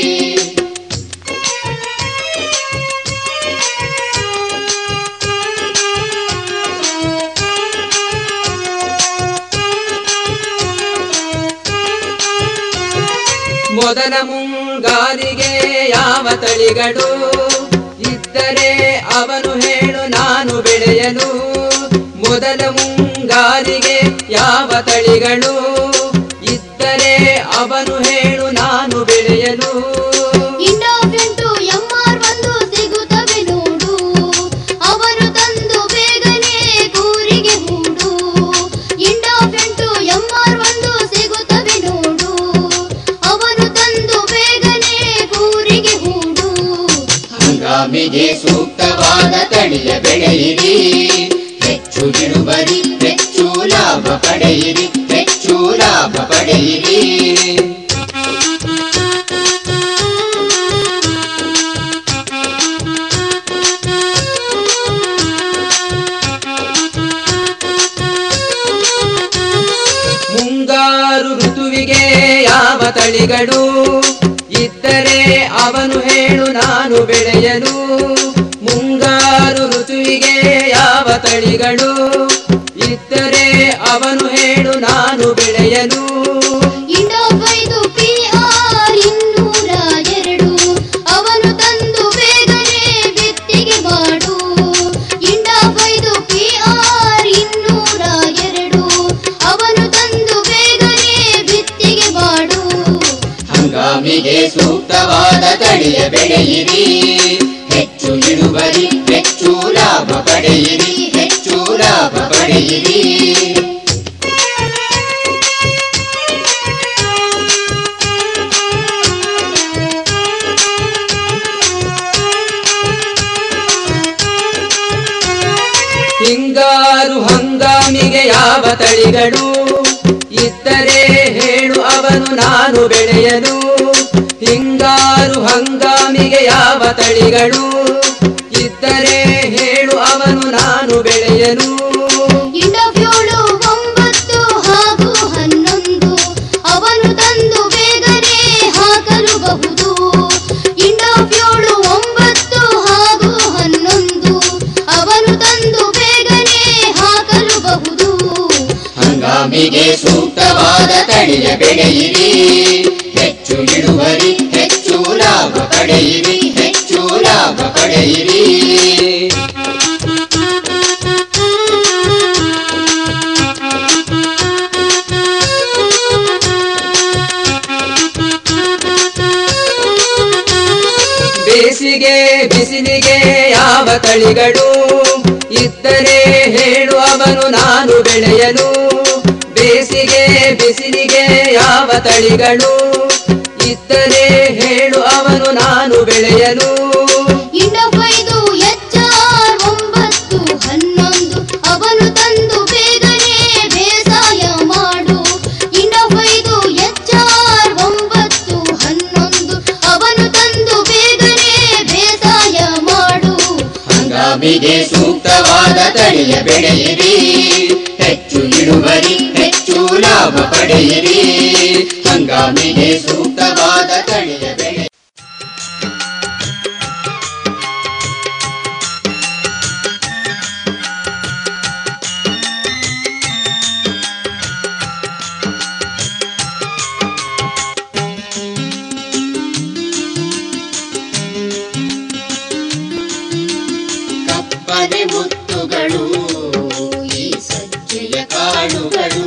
ಮೊದಲ ಮುಂಗಾರಿಗೆ ಯಾವ ತಳಿಗಳು ಇದ್ದರೆ ಅವನು ಹೇಳು ನಾನು ಬೆಳೆಯಲು ಮೊದಲ ಮುಂಗಾರಿಗೆ ಯಾವ ತಳಿಗಳು ಇದ್ದರೆ ಅವನು ಹೇಳು ನಾನು ಬೆಳೆಯಲು ಇಂಡೋಫೆಂಟು ಎಂಆರ್ ಒಂದು ಸಿಗುತ್ತವೆ ನೋಡು ಅವನು ತಂದು ಬೇಗನೆ ಕೂರಿಗೆ ಹೂಡು ಇಂಡೋಫೆಂಟು ಎಂಆರ್ ಒಂದು ಸಿಗುತ್ತವೆ ನೋಡು ಅವನು ತಂದು ಬೇಗನೆ ಕೂರಿಗೆ ಹೂಡು ಹಂಗಾಮಿಗೆ ಸೂಕ್ತವಾದ ತಳಿಯ ಬೆಳೆಯಿರಿ ಹೆಚ್ಚು ಇಳುವರಿ ಹೆಚ್ಚು ಲಾಭ ಪಡೆಯಿರಿ ಹೆಚ್ಚು ಲಾಭ ಪಡೆಯಿರಿ ಮುಂಗಾರು ಋತುವಿಗೆ ಯಾವ ತಳಿಗಳು ಇದ್ದರೆ ಅವನು ಹೇಳು ನಾನು ಬೆಳೆಯಲು ಮುಂಗಾರು ಋತುವಿಗೆ ಯಾವ ತಳಿಗಳು ಇದ್ದರೆ ಅವನು ಹೇಳು ನಾನು ಬೆಳೆಯಲು ಇಂಡೋಫೈದು ಪಿಆರ್ ಇನ್ನೂರ ಎರಡು ಅವನು ತಂದು ಬೇಗನೆ ಬಿತ್ತಿಗೆ ಮಾಡು ಇಂಡೋಫೈದು ಪಿಆರ್ ಇನ್ನೂರ ಎರಡು ಅವನು ತಂದು ಬೇಗನೆ ಬಿತ್ತಿಗೆ ಮಾಡು ಹಂಗಾಮಿಗೆ ಸೂಕ್ತವಾದ ತಳಿಯ ಬೆಳೆಯಿರಿ ಹೆಚ್ಚು ಇಳುವರಿ ಹೆಚ್ಚು ಲಾಭ ಪಡೆಯಿರಿ ಹೆಚ್ಚು ಲಾಭ ಪಡೆಯಿರಿ ಹಿಂಗಾರು ಹಂಗಾಮಿಗೆ ಯಾವ ತಳಿಗಳು ಇದ್ದರೆ ಹೇಳು ಅವನು ನಾನು ಬೆಳೆಯಲು ಹಿಂಗಾರು ಹಂಗಾಮಿಗೆ ಯಾವ ತಳಿಗಳು ಇದ್ದರೆ ಹೇಳು ಅವನು ನಾನು ಬೆಳೆಯಲು ಇಂಡೋಫ್ಯೋಳು ಒಂಬತ್ತು ಹಾಗೂ ಹನ್ನೊಂದು ಅವನು ತಂದು ಬೇಗನೆ ಹಾಕಲುಬಹುದು ಇಂಡೋಫ್ಯೋಳು ಒಂಬತ್ತು ಹಾಗೂ ಹನ್ನೊಂದು ಅವನು ತಂದು ಬೇಗನೆ ಹಾಕಲುಬಹುದು ಹಂಗಾಮಿಗೆ ಸೂಕ್ತವಾದ ತಳಿಯ ಬೆಳೆಯಿರಿ ಹೆಚ್ಚು ಇಳುವರಿ ಹೆಚ್ಚು ಲಾಭ ಪಡೆಯಿರಿ ಹೆಚ್ಚು ಲಾಭ ಪಡೆಯಿರಿ ಬೇಸಿಗೆ ಬಿಸಿಲಿಗೆ ಯಾವ ತಳಿಗಳು ಇದ್ದರೆ ಹೇಳು ಅವನು ನಾನು ಬೆಳೆಯಲು ಬೇಸಿಗೆ ಬಿಸಿಲಿಗೆ ಯಾವ ತಳಿಗಳು ಇದ್ದರೆ ಹೇಳು ಅವನು ನಾನು ಬೆಳೆಯಲು ಇಂಡೋಫೈದು ಎಚ್ಆರ್ ಒಂಬತ್ತು ಹನ್ನೊಂದು ಅವನು ತಂದು ಬೇಗನೆ ಬೇಸಾಯ ಮಾಡು ಇಂಡೋಫೈದು ಎಚ್ಆರ್ ಒಂಬತ್ತು ಹನ್ನೊಂದು ಅವನು ತಂದು ಬೇಗನೆ ಬೇಸಾಯ ಮಾಡು ಹಂಗಾಮಿಗೆ ಸೂಕ್ತವಾದ ತಳಿಯ ಬೆಳೆಯಿರಿ ಹೆಚ್ಚು ಇಳುವರಿ ಹೆಚ್ಚು ಲಾಭ ಪಡೆಯಿರಿ ಹಂಗಾಮಿಗೆ ಸೂಕ್ತವಾದ ತಳಿಯ ಬೆಳೆ ಕಪ್ಪನೆ ಮುತ್ತುಗಳು ಈ ಸಜ್ಜೆಯ ಕಾಳುಗಳು